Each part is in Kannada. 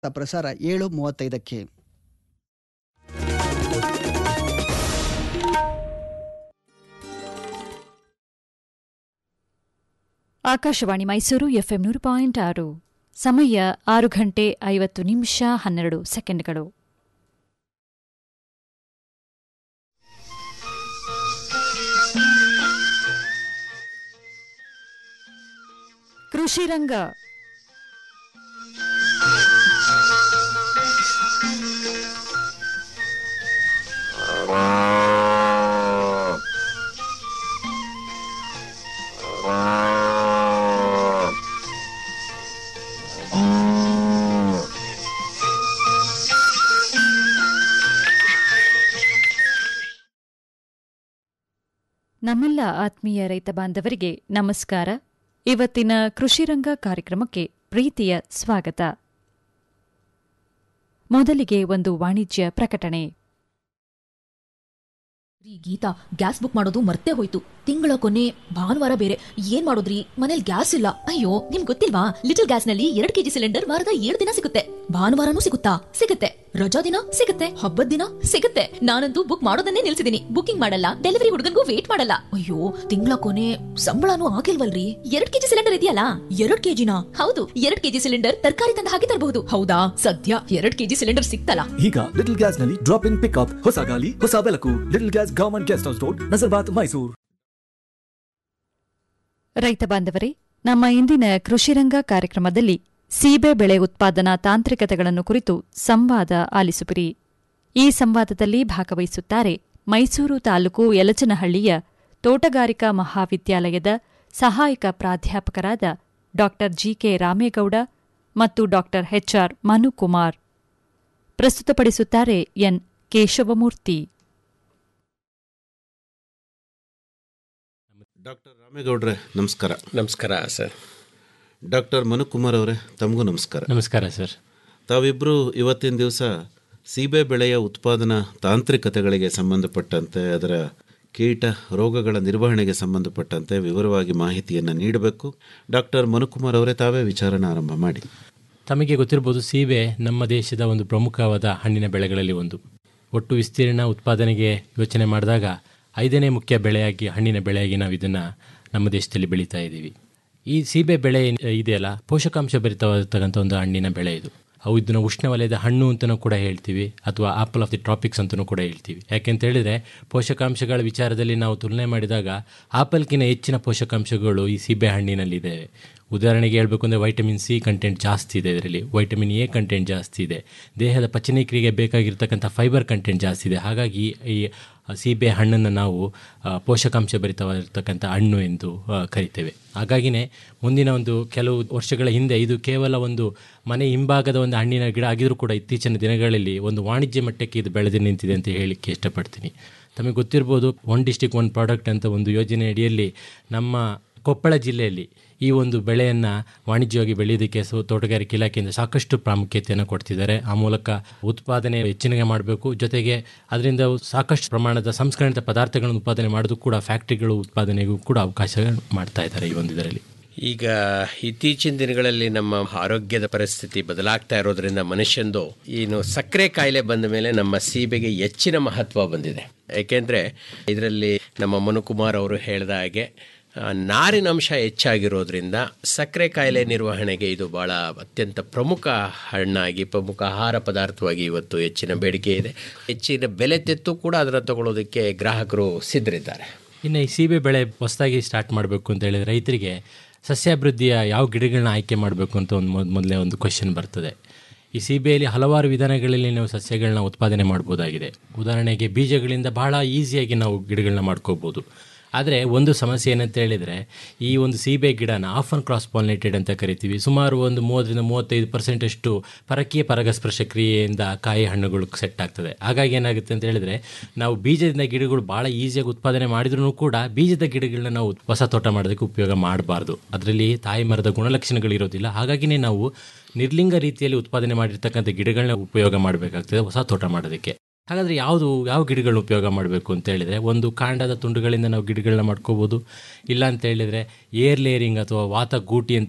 ಪ್ರಸಾರ ಏಳು ಮೂವತ್ತೈದಕ್ಕೆ ಆಕಾಶವಾಣಿ ಮೈಸೂರು ಎಫ್ಎಂ ನೂರು ಪಾಯಿಂಟ್ ಆರು ಸಮಯ ಆರು ಗಂಟೆ ಐವತ್ತು ನಿಮಿಷ ಹನ್ನೆರಡು ಸೆಕೆಂಡ್ಗಳು ಕೃಷಿ ರಂಗ ನಮ್ಮೆಲ್ಲ ಆತ್ಮೀಯ ರೈತ ಬಾಂಧವರಿಗೆ ನಮಸ್ಕಾರ ಇವತ್ತಿನ ಕೃಷಿರಂಗ ಕಾರ್ಯಕ್ರಮಕ್ಕೆ ಪ್ರೀತಿಯ ಸ್ವಾಗತ ಮೊದಲಿಗೆ ಒಂದು ವಾಣಿಜ್ಯ ಪ್ರಕಟಣೆ ರೀ ಗೀತಾ ಗ್ಯಾಸ್ ಬುಕ್ ಮಾಡೋದು ಮರ್ತೇ ಹೋಯ್ತು ತಿಂಗಳ ಕೊನೆ ಭಾನುವಾರ ಬೇರೆ ಏನ್ ಮಾಡೋದ್ರಿ ಮನೇಲಿ ಗ್ಯಾಸ್ ಇಲ್ಲ ಅಯ್ಯೋ ನಿಮ್ ಗೊತ್ತಿಲ್ವಾ ಲಿಟಲ್ ಗ್ಯಾಸ್ ನಲ್ಲಿ ಎರಡ್ ಕೆಜಿ ಸಿಲಿಂಡರ್ ವಾರದ ಏಳು ದಿನ ಸಿಗುತ್ತೆ ಭಾನುವಾರನೂ ಸಿಗುತ್ತಾ ಸಿಗುತ್ತೆ ರಜಾ ದಿನ ಸಿಗುತ್ತೆ ಹಬ್ಬದ ದಿನ ಸಿಗುತ್ತೆ ನಾನಂತೂ ಬುಕ್ ಮಾಡೋದನ್ನೇ ನಿಲ್ಸಿದೀನಿ ಬುಕಿಂಗ್ ಮಾಡಲ್ಲ ಡೆಲಿವರಿ ಹುಡುಗನ್ಗೂ ವೇಟ್ ಮಾಡಲ್ಲ ಅಯ್ಯೋ ತಿಂಗಳ ಕೊನೆ ಸಂಬಳನೂ ಆಗಿಲ್ವಲ್ರಿ ಎರಡ್ ಕೆಜಿ ಸಿಲಿಂಡರ್ ಇದೆಯಲ್ಲ ಎರಡ್ ಕೆಜಿನ ಹೌದು ಎರಡ್ ಕೆಜಿ ಸಿಲಿಂಡರ್ ತರಕಾರಿ ತಂದು ಹಾಕಿ ತರಬಹುದು ಹೌದಾ ಸದ್ಯ ಎರಡ್ ಕೆಜಿ ಸಿಲಿಂಡರ್ ಸಿಕ್ತಲ್ಲ ಈಗ ಲಿಟಲ್ ಗ್ಯಾಸ್ ನಲ್ಲಿ ಡ್ರಾಪ್ ಇನ್ ಪಿಕ್ಅಪ್ ಹೊಸ ಗಾಲಿ ಹೊಸ ಬೆಳಕು little gas government guest house road Nazarbad Mysuru ರೈತ ಬಾಂಧವರೇ ನಮ್ಮ ಇಂದಿನ ಕೃಷಿರಂಗ ಕಾರ್ಯಕ್ರಮದಲ್ಲಿ ಸೀಬೆ ಬೆಳೆ ಉತ್ಪಾದನಾ ತಾಂತ್ರಿಕತೆಗಳನ್ನು ಕುರಿತು ಸಂವಾದ ಆಲಿಸುವಿರಿ ಈ ಸಂವಾದದಲ್ಲಿ ಭಾಗವಹಿಸುತ್ತಾರೆ ಮೈಸೂರು ತಾಲೂಕು ಯಲಚನಹಳ್ಳಿಯ ತೋಟಗಾರಿಕಾ ಮಹಾವಿದ್ಯಾಲಯದ ಸಹಾಯಕ ಪ್ರಾಧ್ಯಾಪಕರಾದ ಡಾ ಜಿಕೆ ರಾಮೇಗೌಡ ಮತ್ತು ಡಾ ಎಚ್ಆರ್ ಮನುಕುಮಾರ್ ಪ್ರಸ್ತುತಪಡಿಸುತ್ತಾರೆ ಎನ್ ಕೇಶವಮೂರ್ತಿ ಡಾಕ್ಟರ್ ರಾಮೇಗೌಡ್ರೆ ನಮಸ್ಕಾರ ನಮಸ್ಕಾರ ಸರ್ ಡಾಕ್ಟರ್ ಮನುಕುಮಾರ್ ಅವರೇ ತಮಗೂ ನಮಸ್ಕಾರ ನಮಸ್ಕಾರ ಸರ್ ತಾವಿಬ್ಬರು ಇವತ್ತಿನ ದಿವಸ ಸೀಬೆ ಬೆಳೆಯ ಉತ್ಪಾದನಾ ತಾಂತ್ರಿಕತೆಗಳಿಗೆ ಸಂಬಂಧಪಟ್ಟಂತೆ ಅದರ ಕೀಟ ರೋಗಗಳ ನಿರ್ವಹಣೆಗೆ ಸಂಬಂಧಪಟ್ಟಂತೆ ವಿವರವಾಗಿ ಮಾಹಿತಿಯನ್ನು ನೀಡಬೇಕು ಡಾಕ್ಟರ್ ಮನುಕುಮಾರ್ ಅವರೇ ತಾವೇ ವಿಚಾರಣೆ ಆರಂಭ ಮಾಡಿ ತಮಗೆ ಗೊತ್ತಿರ್ಬೋದು ಸೀಬೆ ನಮ್ಮ ದೇಶದ ಒಂದು ಪ್ರಮುಖವಾದ ಹಣ್ಣಿನ ಬೆಳೆಗಳಲ್ಲಿ ಒಂದು ಒಟ್ಟು ವಿಸ್ತೀರ್ಣ ಉತ್ಪಾದನೆಗೆ ಯೋಚನೆ ಮಾಡಿದಾಗ ಐದನೇ ಮುಖ್ಯ ಬೆಳೆಯಾಗಿ ಹಣ್ಣಿನ ಬೆಳೆಯಾಗಿ ನಾವು ಇದನ್ನು ನಮ್ಮ ದೇಶದಲ್ಲಿ ಬೆಳೀತಾ ಇದ್ದೀವಿ ಈ ಸೀಬೆ ಬೆಳೆ ಏನ್- ಇದೆಯಲ್ಲ ಪೋಷಕಾಂಶ ಭರಿತವಾಗಿರ್ತಕ್ಕಂಥ ಒಂದು ಹಣ್ಣಿನ ಬೆಳೆ ಇದು ಅವು ಇದನ್ನು ಉಷ್ಣವಲಯದ ಹಣ್ಣು ಅಂತಲೂ ಕೂಡ ಹೇಳ್ತೀವಿ ಅಥವಾ ಆಪಲ್ ಆಫ್ ದಿ ಟ್ರಾಪಿಕ್ಸ್ ಅಂತಲೂ ಕೂಡ ಹೇಳ್ತೀವಿ ಯಾಕೆಂತ ಹೇಳಿದ್ರೆ ಪೋಷಕಾಂಶಗಳ ವಿಚಾರದಲ್ಲಿ ನಾವು ತುಲನೆ ಮಾಡಿದಾಗ ಆಪಲ್ಕಿಂತ ಹೆಚ್ಚಿನ ಪೋಷಕಾಂಶಗಳು ಈ ಸೀಬೆ ಹಣ್ಣಿನಲ್ಲಿದೆ ಉದಾಹರಣೆಗೆ ಹೇಳಬೇಕು ಅಂದರೆ ವೈಟಮಿನ್ ಸಿ ಕಂಟೆಂಟ್ ಜಾಸ್ತಿ ಇದೆ ಇದರಲ್ಲಿ ವೈಟಮಿನ್ ಎ ಕಂಟೆಂಟ್ ಜಾಸ್ತಿ ಇದೆ ದೇಹದ ಪಚನಕ್ರಿಯೆಗೆ ಬೇಕಾಗಿರ್ತಕ್ಕಂಥ ಫೈಬರ್ ಕಂಟೆಂಟ್ ಜಾಸ್ತಿ ಇದೆ ಹಾಗಾಗಿ ಈ ಸೀಬೆ ಹಣ್ಣನ್ನು ನಾವು ಆ, ಪೋಷಕಾಂಶ ಭರಿತವಾಗಿರ್ತಕ್ಕಂಥ ಹಣ್ಣು ಎಂದು ಆ, ಕರಿತೇವೆ ಹಾಗಾಗಿನೇ ಮುಂದಿನ ಒಂದು ಕೆಲವು ವರ್ಷಗಳ ಹಿಂದೆ ಇದು ಕೇವಲ ಒಂದು ಮನೆ ಹಿಂಭಾಗದ ಒಂದು ಹಣ್ಣಿನ ಗಿಡ ಆಗಿದ್ರೂ ಕೂಡ ಇತ್ತೀಚಿನ ದಿನಗಳಲ್ಲಿ ಒಂದು ವಾಣಿಜ್ಯ ಮಟ್ಟಕ್ಕೆ ಇದು ಬೆಳೆದು ನಿಂತಿದೆ ಅಂತ ಹೇಳಲಿಕ್ಕೆ ಇಷ್ಟಪಡ್ತೀನಿ ತಮಗೆ ಗೊತ್ತಿರ್ಬೋದು ಒನ್ ಡಿಸ್ಟಿಕ್ ಒನ್ ಪ್ರಾಡಕ್ಟ್ ಅಂತ ಒಂದು ಯೋಜನೆ ಅಡಿಯಲ್ಲಿ ನಮ್ಮ ಕೊಪ್ಪಳ ಜಿಲ್ಲೆಯಲ್ಲಿ ಈ ಒಂದು ಬೆಳೆಯನ್ನು ವಾಣಿಜ್ಯವಾಗಿ ಬೆಳೆಯೋದಕ್ಕೆ ಸೊ ತೋಟಗಾರಿಕೆ ಇಲಾಖೆಯಿಂದ ಸಾಕಷ್ಟು ಪ್ರಾಮುಖ್ಯತೆಯನ್ನು ಕೊಡ್ತಿದ್ದಾರೆ ಆ ಮೂಲಕ ಉತ್ಪಾದನೆ ಹೆಚ್ಚಿನ ಮಾಡಬೇಕು ಜೊತೆಗೆ ಅದರಿಂದ ಸಾಕಷ್ಟು ಪ್ರಮಾಣದ ಸಂಸ್ಕರಣಿತ ಪದಾರ್ಥಗಳನ್ನು ಉತ್ಪಾದನೆ ಮಾಡೋದು ಕೂಡ ಫ್ಯಾಕ್ಟ್ರಿಗಳು ಉತ್ಪಾದನೆಗೂ ಕೂಡ ಅವಕಾಶ ಮಾಡ್ತಾ ಇದ್ದಾರೆ ಈ ಒಂದು ಇದರಲ್ಲಿ ಈಗ ಇತ್ತೀಚಿನ ದಿನಗಳಲ್ಲಿ ನಮ್ಮ ಆರೋಗ್ಯದ ಪರಿಸ್ಥಿತಿ ಬದಲಾಗ್ತಾ ಇರೋದ್ರಿಂದ ಮನುಷ್ಯಂದು ಏನು ಸಕ್ಕರೆ ಕಾಯಿಲೆ ಬಂದ ಮೇಲೆ ನಮ್ಮ ಸೀಬೆಗೆ ಹೆಚ್ಚಿನ ಮಹತ್ವ ಬಂದಿದೆ ಯಾಕೆಂದರೆ ಇದರಲ್ಲಿ ನಮ್ಮ ಮನುಕುಮಾರ್ ಅವರು ಹೇಳಿದ ಹಾಗೆ ಆ, ನಾರಿನ ಅಂಶ ಹೆಚ್ಚಾಗಿರೋದ್ರಿಂದ ಸಕ್ಕರೆ ಕಾಯಿಲೆ ನಿರ್ವಹಣೆಗೆ ಇದು ಭಾಳ ಅತ್ಯಂತ ಪ್ರಮುಖ ಹಣ್ಣಾಗಿ ಪ್ರಮುಖ ಆಹಾರ ಪದಾರ್ಥವಾಗಿ ಇವತ್ತು ಹೆಚ್ಚಿನ ಬೇಡಿಕೆ ಇದೆ ಹೆಚ್ಚಿನ ಬೆಲೆ ತೆತ್ತು ಕೂಡ ಅದನ್ನು ತಗೊಳ್ಳೋದಕ್ಕೆ ಗ್ರಾಹಕರು ಸಿದ್ಧರಿದ್ದಾರೆ ಇನ್ನು ಈ ಸೀಬೆ ಬೆಳೆ ಹೊಸದಾಗಿ ಸ್ಟಾರ್ಟ್ ಮಾಡಬೇಕು ಅಂತ ಹೇಳಿದ್ರೆ ರೈತರಿಗೆ ಸಸ್ಯಾಭಿವೃದ್ಧಿಯ ಯಾವ ಗಿಡಗಳನ್ನ ಆಯ್ಕೆ ಮಾಡಬೇಕು ಅಂತ ಒಂದು ಮೊದ್ ಮೊದಲೇ ಒಂದು ಕ್ವಶನ್ ಬರ್ತದೆ ಈ ಸೀಬೆಯಲ್ಲಿ ಹಲವಾರು ವಿಧಾನಗಳಲ್ಲಿ ನಾವು ಸಸ್ಯಗಳನ್ನ ಉತ್ಪಾದನೆ ಮಾಡ್ಬೋದಾಗಿದೆ ಉದಾಹರಣೆಗೆ ಬೀಜಗಳಿಂದ ಬಹಳ ಈಸಿಯಾಗಿ ನಾವು ಗಿಡಗಳನ್ನ ಮಾಡ್ಕೋಬೋದು ಆದರೆ ಒಂದು ಸಮಸ್ಯೆ ಏನಂತ ಹೇಳಿದರೆ ಈ ಒಂದು ಸೀಬೆ ಗಿಡನ ಆಫನ್ ಕ್ರಾಸ್ ಪಾಲಿನೇಟೆಡ್ ಅಂತ ಕರಿತೀವಿ ಸುಮಾರು ಒಂದು ಮೂವತ್ತರಿಂದ ಮೂವತ್ತೈದು ಪರ್ಸೆಂಟ್ ಅಷ್ಟು ಪರಕೀಯ ಪರಾಗಸ್ಪರ್ಶ ಕ್ರಿಯೆಯಿಂದ ಕಾಯಿ ಹಣ್ಣುಗಳು ಸೆಟ್ ಆಗ್ತದೆ ಹಾಗಾಗಿ ಏನಾಗುತ್ತೆ ಅಂತ ಹೇಳಿದ್ರೆ ನಾವು ಬೀಜದಿಂದ ಗಿಡಗಳು ಭಾಳ ಈಸಿಯಾಗಿ ಉತ್ಪಾದನೆ ಮಾಡಿದ್ರೂ ಕೂಡ ಬೀಜದ ಗಿಡಗಳನ್ನ ನಾವು ಹೊಸ ತೋಟ ಮಾಡೋದಕ್ಕೆ ಉಪಯೋಗ ಮಾಡಬಾರ್ದು ಅದರಲ್ಲಿ ತಾಯಿ ಮರದ ಗುಣಲಕ್ಷಣಗಳು ಇರೋದಿಲ್ಲ ಹಾಗಾಗಿನೇ ನಾವು ನಿರ್ಲಿಂಗ ರೀತಿಯಲ್ಲಿ ಉತ್ಪಾದನೆ ಮಾಡಿರ್ತಕ್ಕಂಥ ಗಿಡಗಳನ್ನ ಉಪಯೋಗ ಮಾಡಬೇಕಾಗ್ತದೆ ಹೊಸ ತೋಟ ಮಾಡೋದಕ್ಕೆ ಹಾಗಾದರೆ ಯಾವುದು ಯಾವ ಗಿಡಗಳನ್ನ ಉಪಯೋಗ ಮಾಡಬೇಕು ಅಂತ ಹೇಳಿದರೆ ಒಂದು ಕಾಂಡದ ತುಂಡುಗಳಿಂದ ನಾವು ಗಿಡಗಳನ್ನ ಮಾಡ್ಕೋಬೋದು ಇಲ್ಲ ಅಂತ ಹೇಳಿದರೆ ಏರ್ ಲೇಯರಿಂಗ್ ಅಥವಾ ವಾತ ಗೂಟಿ ಅಂತಾರೆ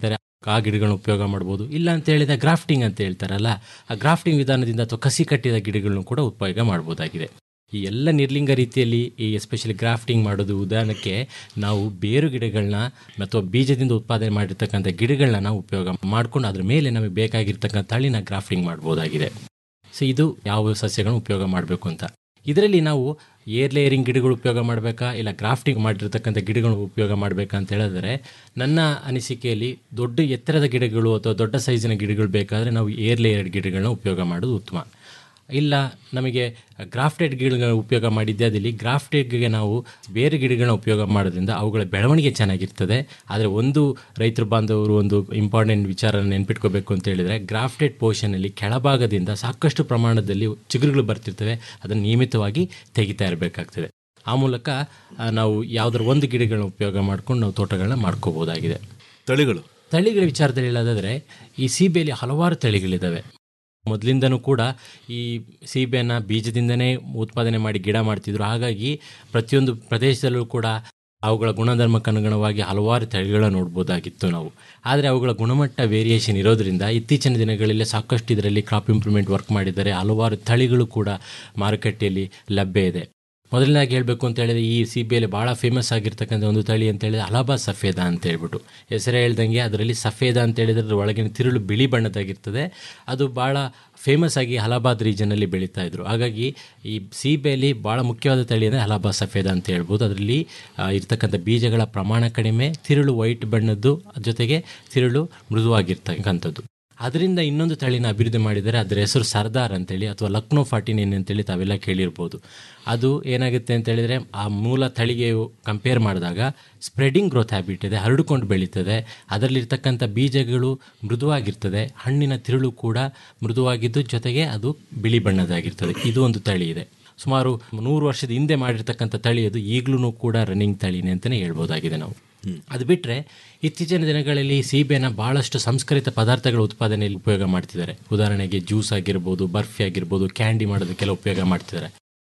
ಆ ಗಿಡಗಳನ್ನ ಉಪಯೋಗ ಮಾಡ್ಬೋದು ಇಲ್ಲ ಅಂತ ಹೇಳಿದ್ರೆ ಗ್ರಾಫ್ಟಿಂಗ್ ಅಂತ ಹೇಳ್ತಾರಲ್ಲ ಆ ಗ್ರಾಫ್ಟಿಂಗ್ ವಿಧಾನದಿಂದ ಅಥವಾ ಕಸಿ ಕಟ್ಟಿದ ಗಿಡಗಳನ್ನು ಕೂಡ ಉಪಯೋಗ ಮಾಡ್ಬೋದಾಗಿದೆ ಈ ಎಲ್ಲ ನಿರ್ಲಿಂಗ ರೀತಿಯಲ್ಲಿ ಈ ಎಸ್ಪೆಷಲಿ ಗ್ರಾಫ್ಟಿಂಗ್ ಮಾಡೋದು ಉದಾಹರಣಕ್ಕೆ ನಾವು ಬೇರು ಗಿಡಗಳನ್ನ ಅಥವಾ ಬೀಜದಿಂದ ಉತ್ಪಾದನೆ ಮಾಡಿರ್ತಕ್ಕಂಥ ಗಿಡಗಳನ್ನ ನಾವು ಉಪಯೋಗ ಮಾಡ್ಕೊಂಡು ಅದ್ರ ಮೇಲೆ ನಮಗೆ ಬೇಕಾಗಿರ್ತಕ್ಕಂಥ ತಳಿನ ಗ್ರಾಫ್ಟಿಂಗ್ ಮಾಡ್ಬೋದಾಗಿದೆ ಸೊ ಇದು ಯಾವ ಸಸ್ಯಗಳನ್ನ ಉಪಯೋಗ ಮಾಡಬೇಕು ಅಂತ ಇದರಲ್ಲಿ ನಾವು ಏರ್ ಲೇಯರಿಂಗ್ ಗಿಡಗಳು ಉಪಯೋಗ ಮಾಡಬೇಕಾ ಇಲ್ಲ ಗ್ರಾಫ್ಟಿಂಗ್ ಮಾಡಿರ್ತಕ್ಕಂಥ ಗಿಡಗಳು ಉಪಯೋಗ ಮಾಡಬೇಕಾ ಅಂತ ಹೇಳಿದ್ರೆ ನನ್ನ ಅನಿಸಿಕೆಯಲ್ಲಿ ದೊಡ್ಡ ಎತ್ತರದ ಗಿಡಗಳು ಅಥವಾ ದೊಡ್ಡ ಸೈಜಿನ ಗಿಡಗಳು ಬೇಕಾದರೆ ನಾವು ಏರ್ ಲೇಯರ್ಡ್ ಗಿಡಗಳನ್ನ ಉಪಯೋಗ ಮಾಡೋದು ಉತ್ತಮ ಇಲ್ಲ ನಮಗೆ ಗ್ರಾಫ್ಟೆಡ್ ಗಿಡಗಳನ್ನ ಉಪಯೋಗ ಮಾಡಿದ್ದೆ ಅದಲ್ಲಿ ಗ್ರಾಫ್ಟೆಡ್ಗೆ ನಾವು ಬೇರೆ ಗಿಡಗಳನ್ನ ಉಪಯೋಗ ಮಾಡೋದ್ರಿಂದ ಅವುಗಳ ಬೆಳವಣಿಗೆ ಚೆನ್ನಾಗಿರ್ತದೆ ಆದರೆ ಒಂದು ರೈತರು ಬಾಂಧವರು ಒಂದು ಇಂಪಾರ್ಟೆಂಟ್ ವಿಚಾರ ನೆನ್ಪಿಟ್ಕೋಬೇಕು ಅಂತ ಹೇಳಿದರೆ ಗ್ರಾಫ್ಟೆಡ್ ಪೋರ್ಷನಲ್ಲಿ ಕೆಳಭಾಗದಿಂದ ಸಾಕಷ್ಟು ಪ್ರಮಾಣದಲ್ಲಿ ಚಿಗುರುಗಳು ಬರ್ತಿರ್ತವೆ ಅದನ್ನು ನಿಯಮಿತವಾಗಿ ತೆಗಿತಾ ಇರಬೇಕಾಗ್ತದೆ ಆ ಮೂಲಕ ಆ, ನಾವು ಯಾವುದರ ಒಂದು ಗಿಡಗಳನ್ನ ಉಪಯೋಗ ಮಾಡ್ಕೊಂಡು ನಾವು ತೋಟಗಳನ್ನ ಮಾಡ್ಕೋಬೋದಾಗಿದೆ ತಳಿಗಳು ತಳಿಗಳ ವಿಚಾರದಲ್ಲಿ ಹೇಳೋದಾದರೆ ಈ ಸೀಬೆಯಲ್ಲಿ ಹಲವಾರು ತಳಿಗಳಿದ್ದಾವೆ ಮೊದಲಿಂದನೂ ಕೂಡ ಈ ಸೀಬೆಯನ್ನು ಬೀಜದಿಂದನೇ ಉತ್ಪಾದನೆ ಮಾಡಿ ಗಿಡ ಮಾಡ್ತಿದ್ರು ಹಾಗಾಗಿ ಪ್ರತಿಯೊಂದು ಪ್ರದೇಶದಲ್ಲೂ ಕೂಡ ಅವುಗಳ ಗುಣಧರ್ಮಕ್ಕೆ ಅನುಗುಣವಾಗಿ ಹಲವಾರು ತಳಿಗಳನ್ನ ನೋಡ್ಬೋದಾಗಿತ್ತು ನಾವು ಆದರೆ ಅವುಗಳ ಗುಣಮಟ್ಟ ವೇರಿಯೇಷನ್ ಇರೋದ್ರಿಂದ ಇತ್ತೀಚಿನ ದಿನಗಳಲ್ಲಿ ಸಾಕಷ್ಟು ಇದರಲ್ಲಿ ಕ್ರಾಪ್ ಇಂಪ್ರೂವ್ಮೆಂಟ್ ವರ್ಕ್ ಮಾಡಿದ್ದಾರೆ ಹಲವಾರು ತಳಿಗಳು ಕೂಡ ಮಾರುಕಟ್ಟೆಯಲ್ಲಿ ಲಭ್ಯ ಇದೆ ಮೊದಲನೇದಾಗಿ ಹೇಳಬೇಕು ಅಂತ ಹೇಳಿದ್ರೆ ಈ ಸಿ ಬಿ ಐಲಿ ಭಾಳ ಫೇಮಸ್ ಆಗಿರ್ತಕ್ಕಂಥ ಒಂದು ತಳಿ ಅಂತ ಹೇಳಿದ್ರೆ ಅಲಬಾ ಸಫೇದ ಅಂತ ಹೇಳ್ಬಿಟ್ಟು ಹೆಸರೇ ಹೇಳ್ದಂಗೆ ಅದರಲ್ಲಿ ಸಫೇದ ಅಂತ ಹೇಳಿದ್ರೆ ಅದ್ರ ಒಳಗಿನ ತಿರುಳು ಬಿಳಿ ಬಣ್ಣದಾಗಿರ್ತದೆ ಅದು ಭಾಳ ಫೇಮಸ್ ಆಗಿ ಹಲಾಬಾದ್ ರೀಜನಲ್ಲಿ ಬೆಳೀತಾ ಇದ್ರು ಹಾಗಾಗಿ ಈ ಸೀಬೆಯಲ್ಲಿ ಭಾಳ ಮುಖ್ಯವಾದ ತಳಿ ಅಂದರೆ ಹಲಾಬಾ ಸಫೇದ ಅಂತ ಹೇಳ್ಬೋದು ಅದರಲ್ಲಿ ಆ, ಇರ್ತಕ್ಕಂಥ ಬೀಜಗಳ ಪ್ರಮಾಣ ಕಡಿಮೆ ತಿರುಳು ವೈಟ್ ಬಣ್ಣದ್ದು ಜೊತೆಗೆ ತಿರುಳು ಮೃದುವಾಗಿರ್ತಕ್ಕಂಥದ್ದು ಅದರಿಂದ ಇನ್ನೊಂದು ತಳಿನ ಅಭಿವೃದ್ಧಿ ಮಾಡಿದರೆ ಅದರ ಹೆಸರು ಸರ್ದಾರ್ ಅಂತೇಳಿ ಅಥವಾ ಲಕ್ನೋ ಫಾರ್ಟಿ ನೈನ್ ಅಂತೇಳಿ ತಾವೆಲ್ಲ ಕೇಳಿರ್ಬೋದು ಅದು ಏನಾಗುತ್ತೆ ಅಂತ ಹೇಳಿದರೆ ಆ ಮೂಲ ತಳಿಗೆ ಕಂಪೇರ್ ಮಾಡಿದಾಗ ಸ್ಪ್ರೆಡಿಂಗ್ ಗ್ರೋತ್ ಹ್ಯಾಬಿಟ್ ಇದೆ ಹರಡಿಕೊಂಡು ಬೆಳೀತದೆ ಅದರಲ್ಲಿರ್ತಕ್ಕಂಥ ಬೀಜಗಳು ಮೃದುವಾಗಿರ್ತದೆ ಹಣ್ಣಿನ ತಿರುಳು ಕೂಡ ಮೃದುವಾಗಿದ್ದು ಜೊತೆಗೆ ಅದು ಬಿಳಿ ಬಣ್ಣದಾಗಿರ್ತದೆ ಇದು ಒಂದು ತಳಿ ಇದೆ ಸುಮಾರು ನೂರು ವರ್ಷದ ಹಿಂದೆ ಮಾಡಿರ್ತಕ್ಕಂಥ ತಳಿ ಅದು ಈಗಲೂ ಕೂಡ ರನ್ನಿಂಗ್ ತಳಿನೇ ಅಂತಲೇ ಹೇಳ್ಬೋದಾಗಿದೆ ನಾವು ಅದು ಬಿಟ್ಟರೆ ಇತ್ತೀಚಿನ ದಿನಗಳಲ್ಲಿ ಸೀಬೆನ ಭಾಳಷ್ಟು ಸಂಸ್ಕರಿತ ಪದಾರ್ಥಗಳ ಉತ್ಪಾದನೆಯಲ್ಲಿ ಉಪಯೋಗ ಮಾಡ್ತಿದ್ದಾರೆ ಉದಾಹರಣೆಗೆ ಜ್ಯೂಸ್ ಆಗಿರ್ಬೋದು ಬರ್ಫಿ ಆಗಿರ್ಬೋದು ಕ್ಯಾಂಡಿ ಮಾಡೋದಕ್ಕೆಲ್ಲ ಉಪಯೋಗ ಮಾಡ್ತಿದ್ದಾರೆ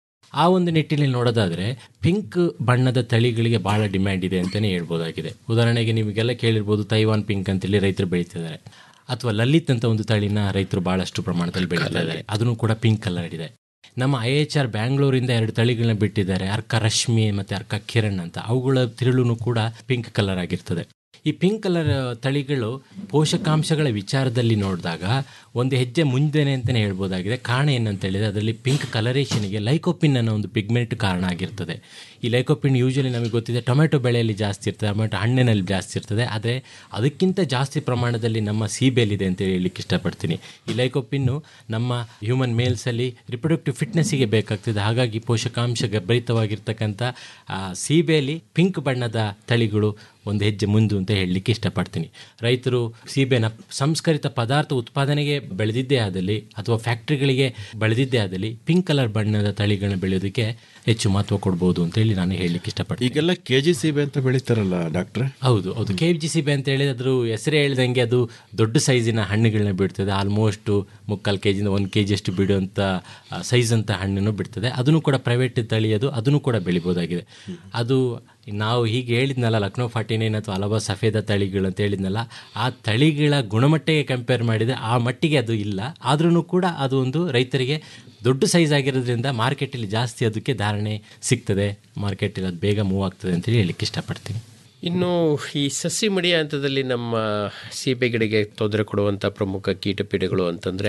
ಆ ಒಂದು ನಿಟ್ಟಿನಲ್ಲಿ ನೋಡೋದಾದರೆ ಪಿಂಕ್ ಬಣ್ಣದ ತಳಿಗಳಿಗೆ ಭಾಳ ಡಿಮ್ಯಾಂಡ್ ಇದೆ ಅಂತಲೇ ಹೇಳ್ಬೋದಾಗಿದೆ ಉದಾಹರಣೆಗೆ ನಿಮಗೆಲ್ಲ ಕೇಳಿರ್ಬೋದು ತೈವಾನ್ ಪಿಂಕ್ ಅಂತೇಳಿ ರೈತರು ಬೆಳೀತಿದ್ದಾರೆ ಅಥವಾ ಲಲಿತ್ ಅಂತ ಒಂದು ತಳಿನ ರೈತರು ಭಾಳಷ್ಟು ಪ್ರಮಾಣದಲ್ಲಿ ಬೆಳೀತಾ ಇದ್ದಾರೆ ಅದನ್ನು ಕೂಡ ಪಿಂಕ್ ಕಲರ್ ಇದೆ ನಮ್ಮ ಐ ಎಚ್ ಆರ್ ಬ್ಯಾಂಗ್ಳೂರಿಂದ ಎರಡು ತಳಿಗಳನ್ನ ಬಿಟ್ಟಿದ್ದಾರೆ ಅರ್ಕ ರಶ್ಮಿ ಮತ್ತು ಅರ್ಕ ಕಿರಣ್ ಅಂತ ಅವುಗಳ ತಿರುಳು ಕೂಡ ಪಿಂಕ್ ಕಲರ್ ಆಗಿರ್ತದೆ ಈ ಪಿಂಕ್ ಕಲರ್ ತಳಿಗಳು ಪೋಷಕಾಂಶಗಳ ವಿಚಾರದಲ್ಲಿ ನೋಡಿದಾಗ ಒಂದು ಹೆಜ್ಜೆ ಮುಂದೆನೆ ಅಂತಲೇ ಹೇಳ್ಬೋದಾಗಿದೆ ಕಾರಣ ಏನಂತ ಹೇಳಿದ್ರೆ ಅದರಲ್ಲಿ ಪಿಂಕ್ ಕಲರೇಷನ್ಗೆ ಲೈಕೋಪಿನ್ ಅನ್ನೋ ಒಂದು ಪಿಗ್ಮೆಂಟ್ ಕಾರಣ ಆಗಿರ್ತದೆ ಈ ಲೈಕೋಪಿನ್ ಯೂಶಲಿ ನಮಗೆ ಗೊತ್ತಿದೆ ಟೊಮೆಟೊ ಬೆಳೆಯಲ್ಲಿ ಜಾಸ್ತಿ ಇರ್ತದೆ ಟೊಮೆಟೊ ಹಣ್ಣಿನಲ್ಲಿ ಜಾಸ್ತಿ ಇರ್ತದೆ ಆದರೆ ಅದಕ್ಕಿಂತ ಜಾಸ್ತಿ ಪ್ರಮಾಣದಲ್ಲಿ ನಮ್ಮ ಸೀಬೆಯಲ್ಲಿದೆ ಅಂತ ಹೇಳಲಿಕ್ಕೆ ಇಷ್ಟಪಡ್ತೀನಿ ಈ ಲೈಕೋಪಿನ್ನು ನಮ್ಮ ಹ್ಯೂಮನ್ ಮೇಲ್ಸಲ್ಲಿ ರಿಪ್ರೊಡಕ್ಟಿವ್ ಫಿಟ್ನೆಸ್ಸಿಗೆ ಬೇಕಾಗ್ತದೆ ಹಾಗಾಗಿ ಪೋಷಕಾಂಶ ಭರಿತವಾಗಿರ್ತಕ್ಕಂಥ ಆ, ಸೀಬೆಯಲ್ಲಿ ಪಿಂಕ್ ಬಣ್ಣದ ತಳಿಗಳು ಒಂದು ಹೆಜ್ಜೆ ಮುಂದು ಅಂತ ಹೇಳಲಿಕ್ಕೆ ಇಷ್ಟಪಡ್ತೀನಿ ರೈತರು ಸೀಬೆನ ಸಂಸ್ಕರಿತ ಪದಾರ್ಥ ಉತ್ಪಾದನೆಗೆ ಬೆಳೆದಿದ್ದೇ ಆದಲ್ಲಿ ಅಥವಾ ಫ್ಯಾಕ್ಟ್ರಿಗಳಿಗೆ ಬೆಳೆದಿದ್ದೇ ಆದಲ್ಲಿ ಪಿಂಕ್ ಕಲರ್ ಬಣ್ಣದ ತಳಿಗಳನ್ನ ಬೆಳೆಯೋದಕ್ಕೆ ಹೆಚ್ಚು ಮಹತ್ವ ಕೊಡ್ಬೋದು ಅಂತ ಹೇಳಿ ನಾನು ಹೇಳಲಿಕ್ಕೆ ಇಷ್ಟಪಡ್ತೀನಿ ಈಗೆಲ್ಲ ಕೆ ಜಿ ಸೀಬೆ ಅಂತ ಬೆಳೀತಾರಲ್ಲ ಡಾಕ್ಟ್ರೆ ಹೌದು ಹೌದು ಕೆ ಜಿ ಸಿ ಬಿ ಅಂತ ಹೇಳಿದ್ರೆ ಅದ್ರ ಹೆಸರೇ ಹೇಳ್ದಂಗೆ ಅದು ದೊಡ್ಡ ಸೈಜಿನ ಹಣ್ಣುಗಳನ್ನ ಬಿಡ್ತದೆ ಆಲ್ಮೋಸ್ಟ್ ಮುಕ್ಕಾಲು ಕೆ ಜಿಯಿಂದ ಒಂದು ಕೆ ಜಿಯಷ್ಟು ಬಿಡುವಂಥ ಸೈಜ್ ಅಂತ ಹಣ್ಣನ್ನು ಬಿಡ್ತದೆ ಅದನ್ನು ಕೂಡ ಪ್ರೈವೇಟ್ ತಳಿ ಅದು ಅದನ್ನು ಕೂಡ ಬೆಳಿಬೋದಾಗಿದೆ ಅದು ನಾವು ಹೀಗೆ ಹೇಳಿದ್ನಲ್ಲ ಲಕ್ನೋ ಫಾರ್ಟಿ ನೈನ್ ಅಥವಾ ಅಲಬಾ ಸಫೇದ ತಳಿಗಳು ಅಂತ ಹೇಳಿದ್ನಲ್ಲ ಆ ತಳಿಗಳ ಗುಣಮಟ್ಟಕ್ಕೆ ಕಂಪೇರ್ ಮಾಡಿದರೆ ಆ ಮಟ್ಟಿಗೆ ಅದು ಇಲ್ಲ ಆದ್ರೂ ಕೂಡ ಅದು ಒಂದು ರೈತರಿಗೆ ದೊಡ್ಡ ಸೈಜ್ ಆಗಿರೋದ್ರಿಂದ ಮಾರ್ಕೆಟಲ್ಲಿ ಜಾಸ್ತಿ ಅದಕ್ಕೆ ಧಾರಣೆ ಸಿಗ್ತದೆ ಮಾರ್ಕೆಟಲ್ಲಿ ಅದು ಬೇಗ ಮೂವ್ ಆಗ್ತದೆ ಅಂತೇಳಿ ಹೇಳಲಿಕ್ಕೆ ಇಷ್ಟಪಡ್ತೀನಿ ಇನ್ನು ಈ ಸಸಿ ಮಡಿಯ ಹಂತದಲ್ಲಿ ನಮ್ಮ ಸೀಬೆ ಗಿಡಕ್ಕೆ ತೊಂದರೆ ಕೊಡುವಂಥ ಪ್ರಮುಖ ಕೀಟಪೀಡೆಗಳು ಅಂತಂದರೆ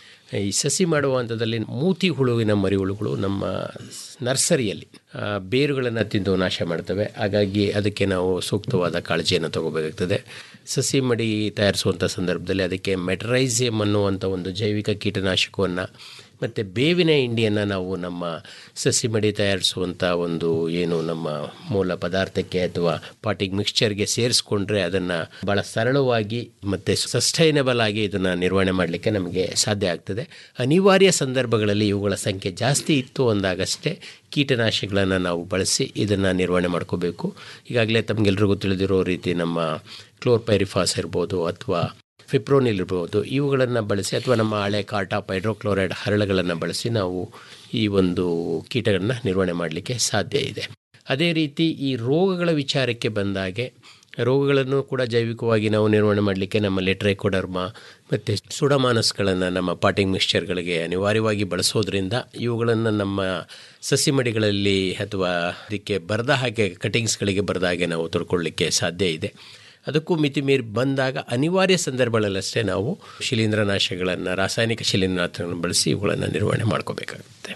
ಈ ಸಸಿ ಮಾಡುವ ಹಂತದಲ್ಲಿ ಮೂತಿ ಹುಳುವಿನ ಮರಿಹುಳುಗಳು ನಮ್ಮ ನರ್ಸರಿಯಲ್ಲಿ ಆ, ಬೇರುಗಳನ್ನು ತಿಂದು ನಾಶ ಮಾಡ್ತವೆ ಹಾಗಾಗಿ ಅದಕ್ಕೆ ನಾವು ಸೂಕ್ತವಾದ ಕಾಳಜಿಯನ್ನು ತಗೋಬೇಕಾಗ್ತದೆ ಸಸಿ ಮಡಿ ತಯಾರಿಸುವಂಥ ಸಂದರ್ಭದಲ್ಲಿ ಅದಕ್ಕೆ ಮೆಟ್ರೈಸಿಯಮ್ ಅನ್ನುವಂಥ ಒಂದು ಜೈವಿಕ ಕೀಟನಾಶಕವನ್ನು ಮತ್ತು ಬೇವಿನ ಹಿಂಡಿಯನ್ನು ನಾವು ನಮ್ಮ ಸಸಿ ಮಡಿ ತಯಾರಿಸುವಂಥ ಒಂದು ಏನು ನಮ್ಮ ಮೂಲ ಪದಾರ್ಥಕ್ಕೆ ಅಥವಾ ಪಾಟಿಂಗ್ ಮಿಕ್ಸ್ಚರ್ಗೆ ಸೇರಿಸ್ಕೊಂಡ್ರೆ ಅದನ್ನು ಭಾಳ ಸರಳವಾಗಿ ಮತ್ತು ಸಸ್ಟೈನಬಲ್ ಆಗಿ ಇದನ್ನು ನಿರ್ವಹಣೆ ಮಾಡಲಿಕ್ಕೆ ನಮಗೆ ಸಾಧ್ಯ ಆಗ್ತದೆ ಅನಿವಾರ್ಯ ಸಂದರ್ಭಗಳಲ್ಲಿ ಇವುಗಳ ಸಂಖ್ಯೆ ಜಾಸ್ತಿ ಇತ್ತು ಅಂದಾಗಷ್ಟೇ ಕೀಟನಾಶಕಗಳನ್ನು ನಾವು ಬಳಸಿ ಇದನ್ನು ನಿರ್ವಹಣೆ ಮಾಡ್ಕೋಬೇಕು ಈಗಾಗಲೇ ತಮಗೆಲ್ರಿಗೂ ತಿಳಿದಿರೋ ರೀತಿ ನಮ್ಮ ಕ್ಲೋರ್ಪೈರಿಫಾಸ್ ಇರ್ಬೋದು ಅಥವಾ ಫಿಪ್ರೋನಿಲ್ ಇರ್ಬೋದು ಇವುಗಳನ್ನು ಬಳಸಿ ಅಥವಾ ನಮ್ಮ ಹಳೆ ಕಾರ್ಟಾಪ್ ಹೈಡ್ರೋಕ್ಲೋರೈಡ್ ಹರಳುಗಳನ್ನು ಬಳಸಿ ನಾವು ಈ ಒಂದು ಕೀಟಗಳನ್ನು ನಿರ್ವಹಣೆ ಮಾಡಲಿಕ್ಕೆ ಸಾಧ್ಯ ಇದೆ ಅದೇ ರೀತಿ ಈ ರೋಗಗಳ ವಿಚಾರಕ್ಕೆ ಬಂದಾಗೆ ರೋಗಗಳನ್ನು ಕೂಡ ಜೈವಿಕವಾಗಿ ನಾವು ನಿರ್ವಹಣೆ ಮಾಡಲಿಕ್ಕೆ ನಮ್ಮಲ್ಲಿ ಟ್ರೈಕೋಡರ್ಮ ಮತ್ತು ಸುಡಮಾನಸ್ಗಳನ್ನು ನಮ್ಮ ಪಾಟಿಂಗ್ ಮಿಕ್ಸ್ಚರ್ಗಳಿಗೆ ಅನಿವಾರ್ಯವಾಗಿ ಬಳಸೋದ್ರಿಂದ ಇವುಗಳನ್ನು ನಮ್ಮ ಸಸಿ ಮಡಿಗಳಲ್ಲಿ ಅಥವಾ ಅದಕ್ಕೆ ಬರದ ಹಾಗೆ ಕಟಿಂಗ್ಸ್ಗಳಿಗೆ ಬರದ ಹಾಗೆ ನಾವು ತೊಡ್ಕೊಳ್ಳಿಕ್ಕೆ ಸಾಧ್ಯ ಇದೆ ಅದಕ್ಕೂ ಮಿತಿ ಮೀರಿ ಬಂದಾಗ ಅನಿವಾರ್ಯ ಸಂದರ್ಭಗಳಲ್ಲಷ್ಟೇ ನಾವು ಶಿಲೀಂಧ್ರನಾಶಗಳನ್ನು ರಾಸಾಯನಿಕ ಶಿಲೀಂಧ್ರನಾಶಗಳನ್ನು ಬಳಸಿ ಇವುಗಳನ್ನು ನಿರ್ವಹಣೆ ಮಾಡ್ಕೋಬೇಕಾಗುತ್ತೆ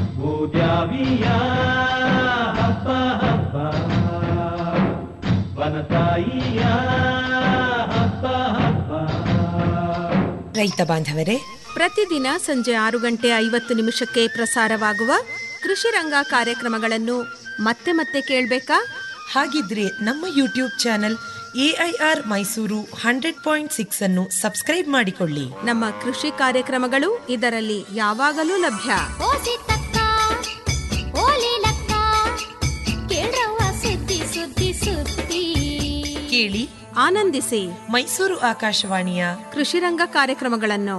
ರೈತ ಬಾಂಧವರೇ ಪ್ರತಿದಿನ ಸಂಜೆ ಆರು ಗಂಟೆ ಐವತ್ತು ನಿಮಿಷಕ್ಕೆ ಪ್ರಸಾರವಾಗುವ ಕೃಷಿ ರಂಗ ಕಾರ್ಯಕ್ರಮಗಳನ್ನು ಮತ್ತೆ ಮತ್ತೆ ಕೇಳಬೇಕಾ ಹಾಗಿದ್ರೆ ನಮ್ಮ YouTube channel AIR Mysuru hundred point six ಅನ್ನು ಸಬ್ಸ್ಕ್ರೈಬ್ ಮಾಡಿಕೊಳ್ಳಿ ನಮ್ಮ ಕೃಷಿ ಕಾರ್ಯಕ್ರಮಗಳು ಇದರಲ್ಲಿ ಯಾವಾಗಲೂ ಲಭ್ಯ ಕೇಳಿ ಆನಂದಿಸಿ ಮೈಸೂರು ಆಕಾಶವಾಣಿಯ ಕೃಷಿ ರಂಗ ಕಾರ್ಯಕ್ರಮಗಳನ್ನು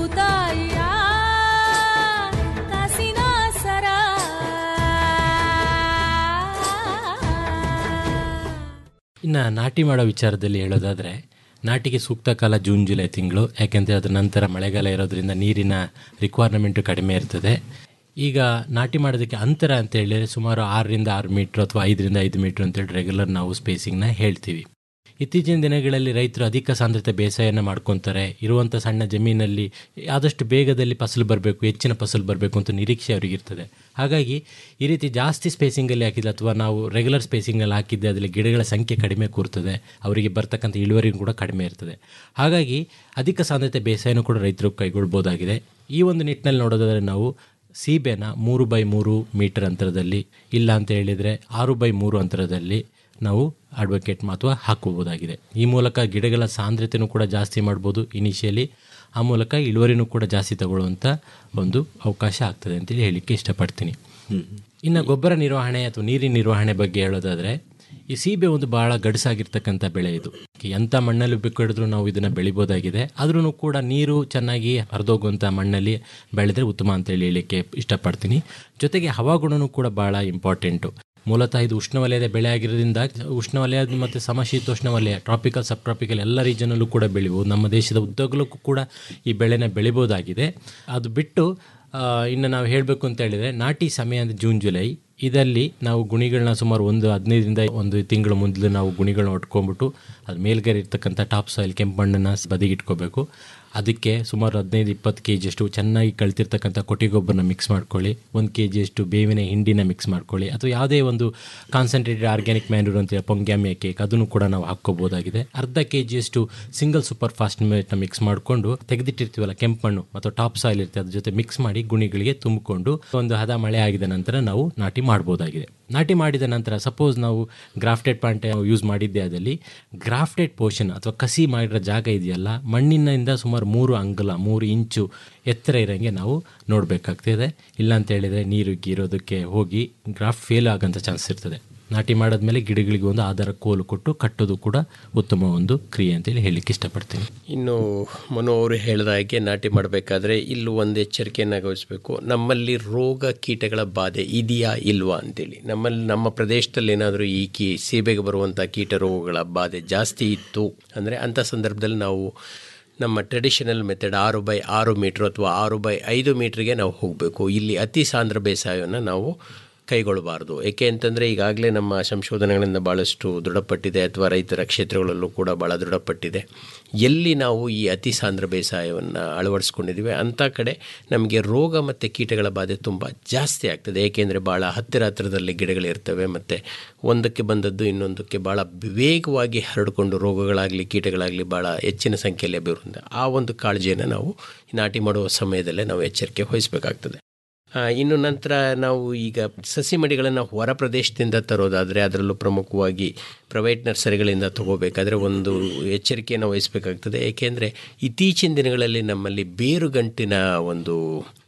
ಇನ್ನು ನಾಟಿ ಮಾಡೋ ವಿಚಾರದಲ್ಲಿ ಹೇಳೋದಾದರೆ ನಾಟಿಗೆ ಸೂಕ್ತ ಕಾಲ ಜೂನ್ ಜುಲೈ ತಿಂಗಳು ಯಾಕೆಂದರೆ ಅದರ ನಂತರ ಮಳೆಗಾಲ ಇರೋದ್ರಿಂದ ನೀರಿನ ರಿಕ್ವೈರ್ಮೆಂಟು ಕಡಿಮೆ ಇರ್ತದೆ ಈಗ ನಾಟಿ ಮಾಡೋದಕ್ಕೆ ಅಂತರ ಅಂತ ಹೇಳಿದರೆ ಸುಮಾರು ಆರರಿಂದ ಆರು ಮೀಟ್ರ್ ಅಥವಾ ಐದರಿಂದ ಐದು ಮೀಟ್ರ್ ಅಂತೇಳಿ ರೆಗ್ಯುಲರ್ ನಾವು ಸ್ಪೇಸಿಂಗ್ನ ಹೇಳ್ತೀವಿ ಇತ್ತೀಚಿನ ದಿನಗಳಲ್ಲಿ ರೈತರು ಅಧಿಕ ಸಾಂದ್ರತೆ ಬೇಸಾಯನ ಮಾಡ್ಕೊತಾರೆ ಇರುವಂಥ ಸಣ್ಣ ಜಮೀನಲ್ಲಿ ಆದಷ್ಟು ಬೇಗದಲ್ಲಿ ಫಸಲು ಬರಬೇಕು ಹೆಚ್ಚಿನ ಫಸಲು ಬರಬೇಕು ಅಂತ ನಿರೀಕ್ಷೆ ಅವರಿಗಿರ್ತದೆ ಹಾಗಾಗಿ ಈ ರೀತಿ ಜಾಸ್ತಿ ಸ್ಪೇಸಿಂಗಲ್ಲಿ ಹಾಕಿದ್ರೆ ಅಥವಾ ನಾವು ರೆಗ್ಯುಲರ್ ಸ್ಪೇಸಿಂಗಲ್ಲಿ ಹಾಕಿದ್ದೆ ಅದರಲ್ಲಿ ಗಿಡಗಳ ಸಂಖ್ಯೆ ಕಡಿಮೆ ಕೂರ್ತದೆ ಅವರಿಗೆ ಬರ್ತಕ್ಕಂಥ ಇಳುವರಿ ಕೂಡ ಕಡಿಮೆ ಇರ್ತದೆ ಹಾಗಾಗಿ ಅಧಿಕ ಸಾಂದ್ರತೆ ಬೇಸಾಯನೂ ಕೂಡ ರೈತರು ಕೈಗೊಳ್ಬೋದಾಗಿದೆ ಈ ಒಂದು ನಿಟ್ಟಿನಲ್ಲಿ ನೋಡೋದಾದರೆ ನಾವು ಸೀಬೆನ ಮೂರು ಬೈ ಮೂರು ಮೀಟರ್ ಅಂತರದಲ್ಲಿ ಇಲ್ಲ ಅಂತ ಹೇಳಿದರೆ ಆರು ಬೈ ಮೂರು ಅಂತರದಲ್ಲಿ ನಾವು ಅಡ್ವೊಕೇಟ್ ಅಥವಾ ಹಾಕೋಬೋದಾಗಿದೆ ಈ ಮೂಲಕ ಗಿಡಗಳ ಸಾಂದ್ರತೆಯೂ ಕೂಡ ಜಾಸ್ತಿ ಮಾಡ್ಬೋದು ಇನಿಷಿಯಲಿ ಆ ಮೂಲಕ ಇಳುವರಿನೂ ಕೂಡ ಜಾಸ್ತಿ ತಗೊಳ್ಳುವಂಥ ಒಂದು ಅವಕಾಶ ಆಗ್ತದೆ ಅಂತೇಳಿ ಹೇಳಲಿಕ್ಕೆ ಇಷ್ಟಪಡ್ತೀನಿ ಇನ್ನು ಗೊಬ್ಬರ ನಿರ್ವಹಣೆ ಅಥವಾ ನೀರಿನ ನಿರ್ವಹಣೆ ಬಗ್ಗೆ ಹೇಳೋದಾದರೆ ಈ ಸೀಬೆ ಒಂದು ಬಹಳ ಗಡಸಾಗಿರ್ತಕ್ಕಂಥ ಬೆಳೆ ಇದು ಎಂಥ ಮಣ್ಣಲ್ಲಿ ಬಿಕ್ಕಿಡಿದ್ರೂ ನಾವು ಇದನ್ನು ಬೆಳಿಬೋದಾಗಿದೆ ಆದ್ರೂ ಕೂಡ ನೀರು ಚೆನ್ನಾಗಿ ಹರಿದೋಗುವಂಥ ಮಣ್ಣಲ್ಲಿ ಬೆಳೆದ್ರೆ ಉತ್ತಮ ಅಂತೇಳಿ ಹೇಳಲಿಕ್ಕೆ ಇಷ್ಟಪಡ್ತೀನಿ ಜೊತೆಗೆ ಹವಾಗುಣನೂ ಕೂಡ ಭಾಳ ಇಂಪಾರ್ಟೆಂಟು ಮೂಲತಃ ಇದು ಉಷ್ಣವಲಯದ ಬೆಳೆ ಆಗಿರೋದ್ರಿಂದ ಉಷ್ಣವಲಯ ಮತ್ತು ಸಮಶೀತೋಷ್ಣ ವಲಯ ಟ್ರಾಪಿಕಲ್ ಸಬ್ ಟ್ರಾಪಿಕಲ್ ಎಲ್ಲ ರೀಜನಲ್ಲೂ ಕೂಡ ಬೆಳಿಬೋದು ನಮ್ಮ ದೇಶದ ಉದ್ದಗಲಕ್ಕೂ ಕೂಡ ಈ ಬೆಳೆನ ಬೆಳಿಬೋದಾಗಿದೆ ಅದು ಬಿಟ್ಟು ಇನ್ನು ನಾವು ಹೇಳಬೇಕು ಅಂತ ಹೇಳಿದರೆ ನಾಟಿ ಸಮಯ ಅಂದರೆ ಜೂನ್ ಜುಲೈ ಇದರಲ್ಲಿ ನಾವು ಗುಣಿಗಳನ್ನ ಸುಮಾರು ಒಂದು ಹದಿನೈದರಿಂದ ಒಂದು ತಿಂಗಳ ಮೊದಲು ನಾವು ಗುಣಿಗಳನ್ನ ಒಟ್ಕೊಂಡ್ಬಿಟ್ಟು ಅದು ಮೇಲ್ಗಡೆ ಇರ್ತಕ್ಕಂಥ ಟಾಪ್ ಸಾಯಿಲ್ ಕೆಂಪು ಮಣ್ಣನ್ನು ಬದಿಗಿಟ್ಕೋಬೇಕು ಅದಕ್ಕೆ ಸುಮಾರು ಹದಿನೈದು ಇಪ್ಪತ್ತು ಕೆ ಜಿಯಷ್ಟು ಚೆನ್ನಾಗಿ ಕಳ್ತಿರ್ತಕ್ಕಂಥ ಕೊಟ್ಟಿಗೆ ಗೊಬ್ಬರನ ಮಿಕ್ಸ್ ಮಾಡ್ಕೊಳ್ಳಿ ಒಂದು ಕೆ ಜಿಯಷ್ಟು ಬೇವಿನ ಹಿಂಡಿನ ಮಿಕ್ಸ್ ಮಾಡ್ಕೊಳ್ಳಿ ಅಥವಾ ಯಾವುದೇ ಒಂದು ಕಾನ್ಸಂಟ್ರೇಟೆಡ್ ಆರ್ಗ್ಯಾನಿಕ್ ಮ್ಯಾನ್ಯೂರ್ ಅಂತ ಪೊಂಗ್ಯಾಮಿಯ ಕೇಕ್ ಅದನ್ನು ಕೂಡ ನಾವು ಹಾಕ್ಕೋಬೋದಾಗಿದೆ ಅರ್ಧ ಕೆ ಜಿಯಷ್ಟು ಸಿಂಗಲ್ ಸೂಪರ್ ಫಾಸ್ಟ್ ನ ಮಿಕ್ಸ್ ಮಾಡಿಕೊಂಡು ತೆಗೆದಿಟ್ಟಿರ್ತೀವಲ್ಲ ಕೆಂಪು ಮಣ್ಣು ಮತ್ತು ಟಾಪ್ ಸಾಯಿಲ್ ಇರುತ್ತೆ ಅದ್ರ ಜೊತೆ ಮಿಕ್ಸ್ ಮಾಡಿ ಗುಣಿಗಳಿಗೆ ತುಂಬಿಕೊಂಡು ಒಂದು ಹದ ಮಳೆ ಆಗಿದ ನಂತರ ನಾವು ನಾಟಿ ಮಾಡ್ಬೋದಾಗಿದೆ ನಾಟಿ ಮಾಡಿದ ನಂತರ ಸಪೋಸ್ ನಾವು ಗ್ರಾಫ್ಟೆಡ್ ಪ್ಲಾಂಟ್ ಯೂಸ್ ಮಾಡಿದ್ದೆ ಅದಲ್ಲಿ ಗ್ರಾಫ್ಟೆಡ್ ಪೋರ್ಷನ್ ಅಥವಾ ಕಸಿ ಮಾಡಿರೋ ಜಾಗ ಇದೆಯಲ್ಲ ಮಣ್ಣಿನಿಂದ ಸುಮಾರು ಮೂರು ಅಂಗುಲ ಮೂರು ಇಂಚು ಎತ್ತರ ಇರೋಂಗೆ ನಾವು ನೋಡಬೇಕಾಗ್ತದೆ ಇಲ್ಲ ಅಂತ ಹೇಳಿದರೆ ನೀರು ಗೀರೋದಕ್ಕೆ ಹೋಗಿ ಗ್ರಾಫ್ಟ್ ಫೇಲ್ ಆಗೋಂಥ ಚಾನ್ಸ್ ಇರ್ತದೆ ನಾಟಿ ಮಾಡಿದ್ಮೇಲೆ ಗಿಡಗಳಿಗೆ ಒಂದು ಆಧಾರ ಕೋಲು ಕೊಟ್ಟು ಕಟ್ಟೋದು ಕೂಡ ಉತ್ತಮ ಒಂದು ಕ್ರಿಯೆ ಅಂತೇಳಿ ಹೇಳಲಿಕ್ಕೆ ಇಷ್ಟಪಡ್ತೀನಿ ಇನ್ನು ಮನು ಅವರು ಹೇಳಿದ ಹಾಗೆ ನಾಟಿ ಮಾಡಬೇಕಾದ್ರೆ ಇಲ್ಲೂ ಒಂದು ಎಚ್ಚರಿಕೆಯನ್ನು ಗಮನಿಸಬೇಕು ನಮ್ಮಲ್ಲಿ ರೋಗ ಕೀಟಗಳ ಬಾಧೆ ಇದೆಯಾ ಇಲ್ವಾ ಅಂತೇಳಿ ನಮ್ಮಲ್ಲಿ ನಮ್ಮ ಪ್ರದೇಶದಲ್ಲಿ ಏನಾದರೂ ಈ ಕೀ ಸೀಬೆಗೆ ಬರುವಂಥ ಕೀಟ ರೋಗಗಳ ಬಾಧೆ ಜಾಸ್ತಿ ಇತ್ತು ಅಂದರೆ ಅಂಥ ಸಂದರ್ಭದಲ್ಲಿ ನಾವು ನಮ್ಮ ಟ್ರೆಡಿಷನಲ್ ಮೆಥಡ್ ಆರು ಬೈ ಆರು ಮೀಟ್ರ್ ಅಥವಾ ಆರು ಬೈ ಐದು ಮೀಟ್ರಿಗೆ ನಾವು ಹೋಗಬೇಕು ಇಲ್ಲಿ ಅತಿ ಸಾಂದ್ರ ಬೇಸಾಯವನ್ನು ನಾವು ಕೈಗೊಳ್ಳಬಾರ್ದು ಏಕೆ ಅಂತಂದರೆ ಈಗಾಗಲೇ ನಮ್ಮ ಸಂಶೋಧನೆಗಳಿಂದ ಭಾಳಷ್ಟು ದೃಢಪಟ್ಟಿದೆ ಅಥವಾ ರೈತರ ಕ್ಷೇತ್ರಗಳಲ್ಲೂ ಕೂಡ ಭಾಳ ದೃಢಪಟ್ಟಿದೆ ಎಲ್ಲಿ ನಾವು ಈ ಅತಿ ಸಾಂದ್ರ ಬೇಸಾಯವನ್ನು ಅಳವಡಿಸ್ಕೊಂಡಿದ್ದೀವಿ ಅಂಥ ಕಡೆ ನಮಗೆ ರೋಗ ಮತ್ತು ಕೀಟಗಳ ಬಾಧೆ ತುಂಬ ಜಾಸ್ತಿ ಆಗ್ತದೆ ಏಕೆಂದರೆ ಭಾಳ ಹತ್ತಿರ ಹತ್ತಿರದಲ್ಲಿ ಗಿಡಗಳಿರ್ತವೆ ಮತ್ತು ಒಂದಕ್ಕೆ ಬಂದದ್ದು ಇನ್ನೊಂದಕ್ಕೆ ಭಾಳ ವೇಗವಾಗಿ ಹರಡಿಕೊಂಡು ರೋಗಗಳಾಗಲಿ ಕೀಟಗಳಾಗಲಿ ಭಾಳ ಹೆಚ್ಚಿನ ಸಂಖ್ಯೆಯಲ್ಲಿ ಬರುತ್ತೆ ಆ ಒಂದು ಕಾಳಜಿಯನ್ನು ನಾವು ನಾಟಿ ಮಾಡುವ ಸಮಯದಲ್ಲೇ ನಾವು ಎಚ್ಚರಿಕೆ ವಹಿಸಬೇಕಾಗ್ತದೆ ಇನ್ನು ನಂತರ ನಾವು ಈಗ ಸಸಿ ಮಡಿಗಳನ್ನು ಹೊರ ಪ್ರದೇಶದಿಂದ ತರೋದಾದರೆ ಅದರಲ್ಲೂ ಪ್ರಮುಖವಾಗಿ ಪ್ರೈವೇಟ್ ನರ್ಸರಿಗಳಿಂದ ತಗೋಬೇಕಾದ್ರೆ ಒಂದು ಎಚ್ಚರಿಕೆಯನ್ನು ವಹಿಸಬೇಕಾಗ್ತದೆ ಏಕೆಂದರೆ ಇತ್ತೀಚಿನ ದಿನಗಳಲ್ಲಿ ನಮ್ಮಲ್ಲಿ ಬೇರುಗಂಟಿನ ಒಂದು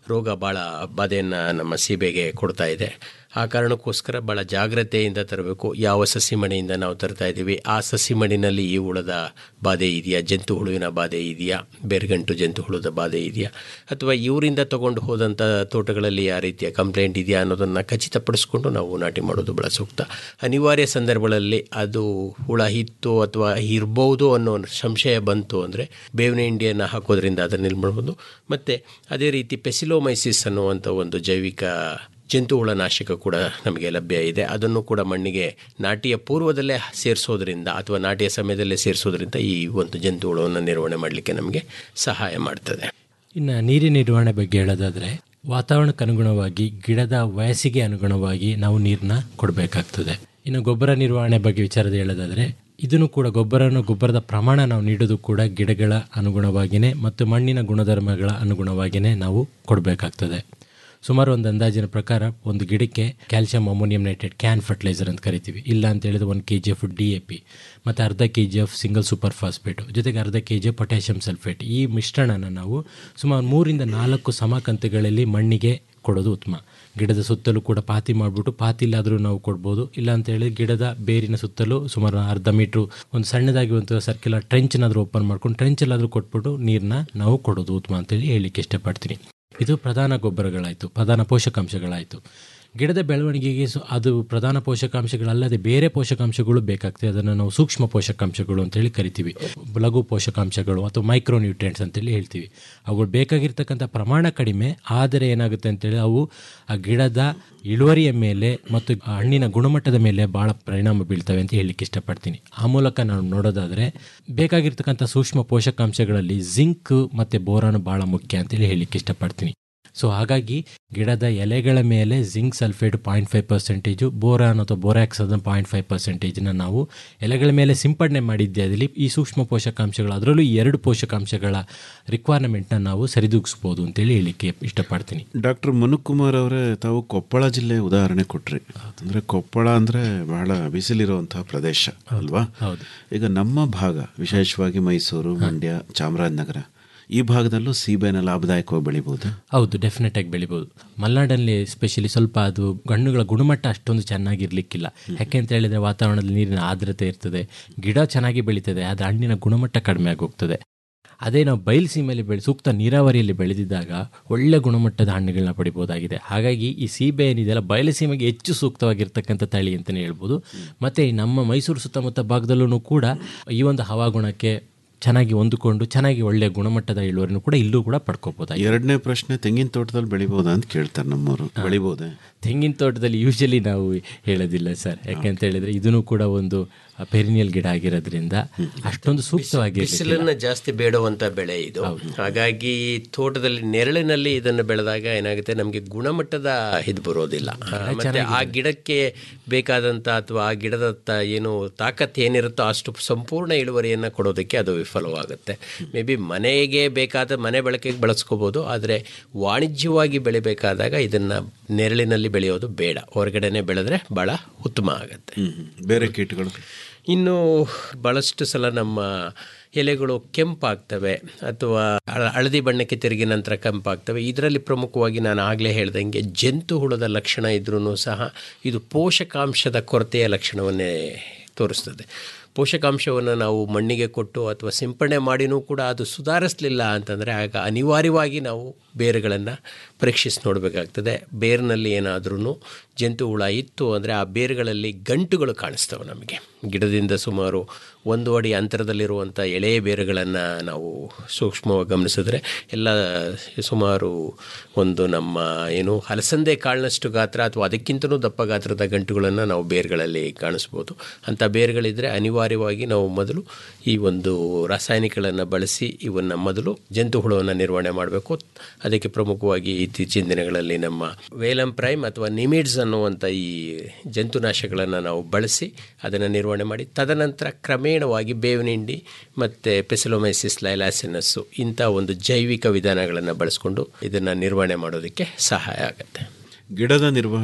ರೋಗ ಭಾಳ ಬಾಧೆಯನ್ನು ನಮ್ಮ ಸೀಬೆಗೆ ಕೊಡ್ತಾ ಇದೆ ಆ ಕಾರಣಕ್ಕೋಸ್ಕರ ಭಾಳ ಜಾಗ್ರತೆಯಿಂದ ತರಬೇಕು ಯಾವ ಸಸಿಮಣಿಯಿಂದ ನಾವು ತರ್ತಾ ಇದ್ದೀವಿ ಆ ಸಸಿಮಣಿನಲ್ಲಿ ಈ ಹುಳದ ಬಾಧೆ ಇದೆಯಾ ಜಂತು ಹುಳುವಿನ ಬಾಧೆ ಇದೆಯಾ ಬೇರ್ಗಂಟು ಜಂತು ಹುಳುದ ಬಾಧೆ ಇದೆಯಾ ಅಥವಾ ಇವರಿಂದ ತಗೊಂಡು ಹೋದಂಥ ತೋಟಗಳಲ್ಲಿ ಯಾವ ರೀತಿಯ ಕಂಪ್ಲೇಂಟ್ ಇದೆಯಾ ಅನ್ನೋದನ್ನು ಖಚಿತಪಡಿಸ್ಕೊಂಡು ನಾವು ನಾಟಿ ಮಾಡೋದು ಭಾಳ ಸೂಕ್ತ ಅನಿವಾರ್ಯ ಸಂದರ್ಭಗಳಲ್ಲಿ ಅದು ಹುಳ ಇತ್ತು ಅಥವಾ ಇರ್ಬೋದು ಅನ್ನೋ ಸಂಶಯ ಬಂತು ಅಂದರೆ ಬೇವಿನ ಹಿಂಡಿಯನ್ನು ಹಾಕೋದ್ರಿಂದ ಅದನ್ನು ನಿಲ್ಬೋದು ಮತ್ತು ಅದೇ ರೀತಿ ಪೆಸಿಲೋಮೈಸಿಸ್ ಅನ್ನುವಂಥ ಒಂದು ಜೈವಿಕ ಜಂತುಹುಳ ನಾಶಕ ಕೂಡ ನಮಗೆ ಲಭ್ಯ ಇದೆ ಅದನ್ನು ಕೂಡ ಮಣ್ಣಿಗೆ ನಾಟಿಯ ಪೂರ್ವದಲ್ಲೇ ಸೇರಿಸೋದ್ರಿಂದ ಅಥವಾ ನಾಟಿಯ ಸಮಯದಲ್ಲೇ ಸೇರಿಸೋದ್ರಿಂದ ಈ ಒಂದು ಜಂತುಹುಳವನ್ನು ನಿರ್ವಹಣೆ ಮಾಡಲಿಕ್ಕೆ ನಮಗೆ ಸಹಾಯ ಮಾಡ್ತದೆ ಇನ್ನು ನೀರಿನ ನಿರ್ವಹಣೆ ಬಗ್ಗೆ ಹೇಳೋದಾದರೆ ವಾತಾವರಣಕ್ಕೆ ಅನುಗುಣವಾಗಿ ಗಿಡದ ವಯಸ್ಸಿಗೆ ಅನುಗುಣವಾಗಿ ನಾವು ನೀರನ್ನ ಕೊಡಬೇಕಾಗ್ತದೆ ಇನ್ನು ಗೊಬ್ಬರ ನಿರ್ವಹಣೆ ಬಗ್ಗೆ ವಿಚಾರದ ಹೇಳೋದಾದರೆ ಇದನ್ನು ಕೂಡ ಗೊಬ್ಬರನ ಗೊಬ್ಬರದ ಪ್ರಮಾಣ ನಾವು ನೀಡೋದು ಕೂಡ ಗಿಡಗಳ ಅನುಗುಣವಾಗಿಯೇ ಮತ್ತು ಮಣ್ಣಿನ ಗುಣಧರ್ಮಗಳ ಅನುಗುಣವಾಗಿಯೇ ನಾವು ಕೊಡಬೇಕಾಗ್ತದೆ ಸುಮಾರು ಒಂದು ಅಂದಾಜಿನ ಪ್ರಕಾರ ಒಂದು ಗಿಡಕ್ಕೆ calcium ammonium nitrate CAN fertiliser ಅಂತ ಕರಿತೀವಿ ಇಲ್ಲ ಅಂತ ಹೇಳಿದ್ರೆ ಒಂದು K G of D A P ಮತ್ತು ಅರ್ಧ K G of single super phosphate ಜೊತೆಗೆ ಅರ್ಧ K G of potassium sulphate ಈ ಮಿಶ್ರಣನ ನಾವು ಸುಮಾರು ಮೂರಿಂದ ನಾಲ್ಕು ಸಮ ಕಂತುಗಳಲ್ಲಿ ಮಣ್ಣಿಗೆ ಕೊಡೋದು ಉತ್ತಮ ಗಿಡದ ಸುತ್ತಲೂ ಕೂಡ ಪಾತಿ ಮಾಡಿಬಿಟ್ಟು ಪಾತಿಲಾದರೂ ನಾವು ಕೊಡ್ಬೋದು ಇಲ್ಲ ಅಂತ ಹೇಳಿ ಗಿಡದ ಬೇರಿನ ಸುತ್ತಲೂ ಸುಮಾರು ಅರ್ಧ ಮೀಟ್ರು ಒಂದು ಸಣ್ಣದಾಗಿ ಒಂದು ಸರ್ಕ್ಯುಲರ್ ಟ್ರೆಂಚ್ನಾದರೂ ಓಪನ್ ಮಾಡ್ಕೊಂಡು ಟ್ರೆಂಚಲ್ಲಾದರೂ ಕೊಟ್ಬಿಟ್ಟು ನೀರನ್ನ ನಾವು ಕೊಡೋದು ಉತ್ತಮ ಅಂತೇಳಿ ಹೇಳಲಿಕ್ಕೆ ಇಷ್ಟಪಡ್ತೀನಿ ಇದು ಪ್ರಧಾನ ಗೊಬ್ಬರಗಳಾಯಿತು ಪ್ರಧಾನ ಪೋಷಕಾಂಶಗಳಾಯಿತು ಗಿಡದ ಬೆಳವಣಿಗೆಗೆ ಸು ಅದು ಪ್ರಧಾನ ಪೋಷಕಾಂಶಗಳಲ್ಲದೆ ಬೇರೆ ಪೋಷಕಾಂಶಗಳು ಬೇಕಾಗ್ತದೆ ಅದನ್ನು ನಾವು ಸೂಕ್ಷ್ಮ ಪೋಷಕಾಂಶಗಳು ಅಂತೇಳಿ ಕರಿತೀವಿ ಲಘು ಪೋಷಕಾಂಶಗಳು ಅಥವಾ ಮೈಕ್ರೋ ನ್ಯೂಟ್ರಿಯೆಂಟ್ಸ್ ಅಂತೇಳಿ ಹೇಳ್ತೀವಿ ಅವುಗಳು ಬೇಕಾಗಿರ್ತಕ್ಕಂಥ ಪ್ರಮಾಣ ಕಡಿಮೆ ಆದರೆ ಏನಾಗುತ್ತೆ ಅಂತೇಳಿ ಅವು ಆ ಗಿಡದ ಇಳುವರಿಯ ಮೇಲೆ ಮತ್ತು ಆ ಹಣ್ಣಿನ ಗುಣಮಟ್ಟದ ಮೇಲೆ ಭಾಳ ಪರಿಣಾಮ ಬೀಳ್ತವೆ ಅಂತ ಹೇಳಲಿಕ್ಕೆ ಇಷ್ಟಪಡ್ತೀನಿ ಆ ಮೂಲಕ ನಾವು ನೋಡೋದಾದರೆ ಬೇಕಾಗಿರ್ತಕ್ಕಂಥ ಸೂಕ್ಷ್ಮ ಪೋಷಕಾಂಶಗಳಲ್ಲಿ ಜಿಂಕ್ ಮತ್ತು ಬೋರಾನ್ ಭಾಳ ಮುಖ್ಯ ಅಂತೇಳಿ ಹೇಳಲಿಕ್ಕೆ ಇಷ್ಟಪಡ್ತೀನಿ ಸೊ ಹಾಗಾಗಿ ಗಿಡದ ಎಲೆಗಳ ಮೇಲೆ zinc sulphate point five percentage boron ಅಥವಾ ಬೋರಾಕ್ಸ್ ಅದನ್ನು ಪಾಯಿಂಟ್ ಫೈವ್ ಪರ್ಸೆಂಟೇಜನ್ನ ನಾವು ಎಲೆಗಳ ಮೇಲೆ ಸಿಂಪಡಣೆ ಮಾಡಿದ್ದೆ ಅದರಲ್ಲಿ ಈ ಸೂಕ್ಷ್ಮ ಪೋಷಕಾಂಶಗಳು ಅದರಲ್ಲೂ ಈ ಎರಡು ಪೋಷಕಾಂಶಗಳ ರಿಕ್ವೈರ್ಮೆಂಟ್ನ ನಾವು ಸರಿದೂಗಿಸ್ಬೋದು ಅಂತೇಳಿ ಹೇಳಲಿಕ್ಕೆ ಇಷ್ಟಪಡ್ತೀನಿ ಡಾಕ್ಟರ್ ಮನುಕುಮಾರ್ ಅವರೇ ತಾವು ಕೊಪ್ಪಳ ಜಿಲ್ಲೆ ಉದಾಹರಣೆ ಕೊಟ್ರಿ ಅಂದ್ರೆ ಕೊಪ್ಪಳ ಅಂದ್ರೆ ಬಹಳ ಬಿಸಿಲಿರುವಂತಹ ಪ್ರದೇಶ ಅಲ್ವಾ ಹೌದು. ಈಗ ನಮ್ಮ ಭಾಗ ವಿಶೇಷವಾಗಿ ಮೈಸೂರು ಮಂಡ್ಯ ಚಾಮರಾಜನಗರ ಈ ಭಾಗದಲ್ಲೂ ಸೀಬೆನ ಲಾಭದಾಯಕವಾಗಿ ಬೆಳಿಬಹುದು ಹೌದು ಡೆಫಿನೆಟ್ ಆಗಿ ಬೆಳಿಬೋದು ಮಲೆನಾಡಲ್ಲಿ ಎಸ್ಪೆಷಲಿ ಸ್ವಲ್ಪ ಅದು ಹಣ್ಣುಗಳ ಗುಣಮಟ್ಟ ಅಷ್ಟೊಂದು ಚೆನ್ನಾಗಿರ್ಲಿಕ್ಕಿಲ್ಲ ಯಾಕೆ ಅಂತ ಹೇಳಿದ್ರೆ ವಾತಾವರಣದಲ್ಲಿ ನೀರಿನ ಆರ್ದ್ರತೆ ಇರ್ತದೆ ಗಿಡ ಚೆನ್ನಾಗಿ ಬೆಳೀತದೆ ಆದರೆ ಹಣ್ಣಿನ ಗುಣಮಟ್ಟ ಕಡಿಮೆ ಆಗಿ ಹೋಗ್ತದೆ ಅದೇ ನಾವು ಬಯಲು ಸೀಮೆಯಲ್ಲಿ ಬೆಳೆ ಸೂಕ್ತ ನೀರಾವರಿಯಲ್ಲಿ ಬೆಳೆದಿದ್ದಾಗ ಒಳ್ಳೆ ಗುಣಮಟ್ಟದ ಹಣ್ಣುಗಳನ್ನ ಪಡಿಬೋದಾಗಿದೆ ಹಾಗಾಗಿ ಈ ಸೀಬೆ ಏನಿದೆಯಲ್ಲ ಬಯಲು ಸೀಮೆಗೆ ಹೆಚ್ಚು ಸೂಕ್ತವಾಗಿರ್ತಕ್ಕಂಥ ತಳಿ ಅಂತಲೇ ಹೇಳ್ಬೋದು ಮತ್ತು ಈ ನಮ್ಮ ಮೈಸೂರು ಸುತ್ತಮುತ್ತ ಭಾಗದಲ್ಲೂ ಕೂಡ ಈ ಒಂದು ಹವಾಗುಣಕ್ಕೆ ಚೆನ್ನಾಗಿ ಹೊಂದಿಕೊಂಡು ಚೆನ್ನಾಗಿ ಒಳ್ಳೆಯ ಗುಣಮಟ್ಟದ ಇಳುವರಿನೂ ಕೂಡ ಇಲ್ಲೂ ಕೂಡ ಪಡ್ಕೋಬೋದಾಗಿದೆ ಎರಡನೇ ಪ್ರಶ್ನೆ ತೆಂಗಿನ ತೋಟದಲ್ಲಿ ಬೆಳಿಬೋದಾ ಅಂತ ಕೇಳ್ತಾರೆ ನಮ್ಮವರು ಬೆಳಿಬೋದೇ ತೆಂಗಿನ ತೋಟದಲ್ಲಿ ಯೂಶಲಿ ನಾವು ಹೇಳೋದಿಲ್ಲ ಸರ್ ಯಾಕೆಂತ ಹೇಳಿದ್ರೆ ಇದನ್ನು ಕೂಡ ಒಂದು ಪೆರಿನಿಯಲ್ ಗಿಡ ಆಗಿರೋದ್ರಿಂದ ಅಷ್ಟೊಂದು ಸೂಕ್ತವಾಗಿ ಬಿಸಿಲನ್ನ ಜಾಸ್ತಿ ಬೇಡುವಂತ ಬೆಳೆ ಇದು ಹಾಗಾಗಿ ತೋಟದಲ್ಲಿ ನೆರಳಿನಲ್ಲಿ ಇದನ್ನು ಬೆಳೆದಾಗ ಏನಾಗುತ್ತೆ ನಮಗೆ ಗುಣಮಟ್ಟದ ಇದು ಬರೋದಿಲ್ಲ ಆ, ಮತ್ತೆ ಆ ಗಿಡಕ್ಕೆ ಬೇಕಾದಂತ ಅಥವಾ ಆ ಗಿಡದ ತ- ಏನು ತಾಕತ್ ಏನಿರುತ್ತೋ ಅಷ್ಟು ಸಂಪೂರ್ಣ ಇಳುವರಿಯನ್ನು ಕೊಡೋದಕ್ಕೆ ಅದು ವಿಫಲವಾಗುತ್ತೆ ಮೇ ಬಿ ಮನೆಗೆ ಬೇಕಾದ ಮನೆ ಬಳಕೆಗೆ ಬಳಸ್ಕೋಬೋದು ಆದರೆ ವಾಣಿಜ್ಯವಾಗಿ ಬೆಳಿಬೇಕಾದಾಗ ಇದನ್ನ ನೆರಳಿನಲ್ಲಿ ಬೆಳೆಯೋದು ಬೇಡ ಹೊರಗಡೆನೆ ಬೆಳೆದ್ರೆ ಬಹಳ ಉತ್ತಮ ಆಗುತ್ತೆ ಬೇರೆ ಕೀಟಗಳು ಇನ್ನು ಭಾಳಷ್ಟು ಸಲ ನಮ್ಮ ಎಲೆಗಳು ಕೆಂಪಾಗ್ತವೆ ಅಥವಾ ಹಳ- ಹಳದಿ ಬಣ್ಣಕ್ಕೆ ತಿರುಗಿ ನಂತರ ಕೆಂಪಾಗ್ತವೆ ಇದರಲ್ಲಿ ಪ್ರಮುಖವಾಗಿ ನಾನು ಆಗಲೇ ಹೇಳ್ದಂಗೆ ಜಂತು ಹುಳದ ಲಕ್ಷಣ ಇದ್ರೂ ಸಹ ಇದು ಪೋಷಕಾಂಶದ ಕೊರತೆಯ ಲಕ್ಷಣವನ್ನೇ ತೋರಿಸ್ತದೆ ಪೋಷಕಾಂಶವನ್ನು ನಾವು ಮಣ್ಣಿಗೆ ಕೊಟ್ಟು ಅಥವಾ ಸಿಂಪಡಣೆ ಮಾಡಿನೂ ಕೂಡ ಅದು ಸುಧಾರಿಸಲಿಲ್ಲ ಅಂತಂದರೆ ಆಗ ಅನಿವಾರ್ಯವಾಗಿ ನಾವು ಬೇರುಗಳನ್ನು ಪರೀಕ್ಷಿಸಿ ನೋಡಬೇಕಾಗ್ತದೆ ಬೇರಿನಲ್ಲಿ ಏನಾದ್ರೂ ಜಂತು ಹುಳ ಇತ್ತು ಅಂದರೆ ಆ ಬೇರುಗಳಲ್ಲಿ ಗಂಟುಗಳು ಕಾಣಿಸ್ತವೆ ನಮಗೆ ಗಿಡದಿಂದ ಸುಮಾರು ಒಂದು ಅಡಿ ಅಂತರದಲ್ಲಿರುವಂಥ ಎಳೆಯ ಬೇರುಗಳನ್ನು ನಾವು ಸೂಕ್ಷ್ಮವಾಗಿ ಗಮನಿಸಿದ್ರೆ ಎಲ್ಲ ಸುಮಾರು ಒಂದು ನಮ್ಮ ಏನು ಹಲಸಂದೆ ಕಾಳಿನಷ್ಟು ಗಾತ್ರ ಅಥವಾ ಅದಕ್ಕಿಂತಲೂ ದಪ್ಪ ಗಾತ್ರದ ಗಂಟುಗಳನ್ನು ನಾವು ಬೇರುಗಳಲ್ಲಿ ಕಾಣಿಸ್ಬೋದು ಅಂಥ ಬೇರುಗಳಿದ್ದರೆ ಅನಿವಾರ್ಯವಾಗಿ ನಾವು ಮೊದಲು ಈ ಒಂದು ರಾಸಾಯನಿಕಗಳನ್ನು ಬಳಸಿ ಇವನ್ನು ಮೊದಲು ಜಂತು ಹುಳವನ್ನು ನಿರ್ವಹಣೆ ಮಾಡಬೇಕು ಅದಕ್ಕೆ ಪ್ರಮುಖವಾಗಿ ಇತ್ತೀಚಿನ ದಿನಗಳಲ್ಲಿ ನಮ್ಮ ವೇಲಂ ಪ್ರೈಮ್ ಅಥವಾ ನಿಮಿಡ್ಸ್ ಅನ್ನುವಂಥ ಈ ಜಂತುನಾಶಗಳನ್ನು ನಾವು ಬಳಸಿ ಅದನ್ನು ನಿರ್ವಹಣೆ ಮಾಡಿ ತದನಂತರ ಕ್ರಮೇಣವಾಗಿ ಬೇವಿನ ಹಿಂಡಿ ಮತ್ತು ಪೆಸಿಲೋಮೈಸಿಸ್ ಲೈಲಾಸಿನಸ್ಸು ಇಂಥ ಒಂದು ಜೈವಿಕ ವಿಧಾನಗಳನ್ನು ಬಳಸ್ಕೊಂಡು ಇದನ್ನು ನಿರ್ವಹಣೆ ಮಾಡೋದಕ್ಕೆ ಸಹಾಯ ಆಗುತ್ತೆ ಗಿಡದ ನಿರ್ವಹಣೆ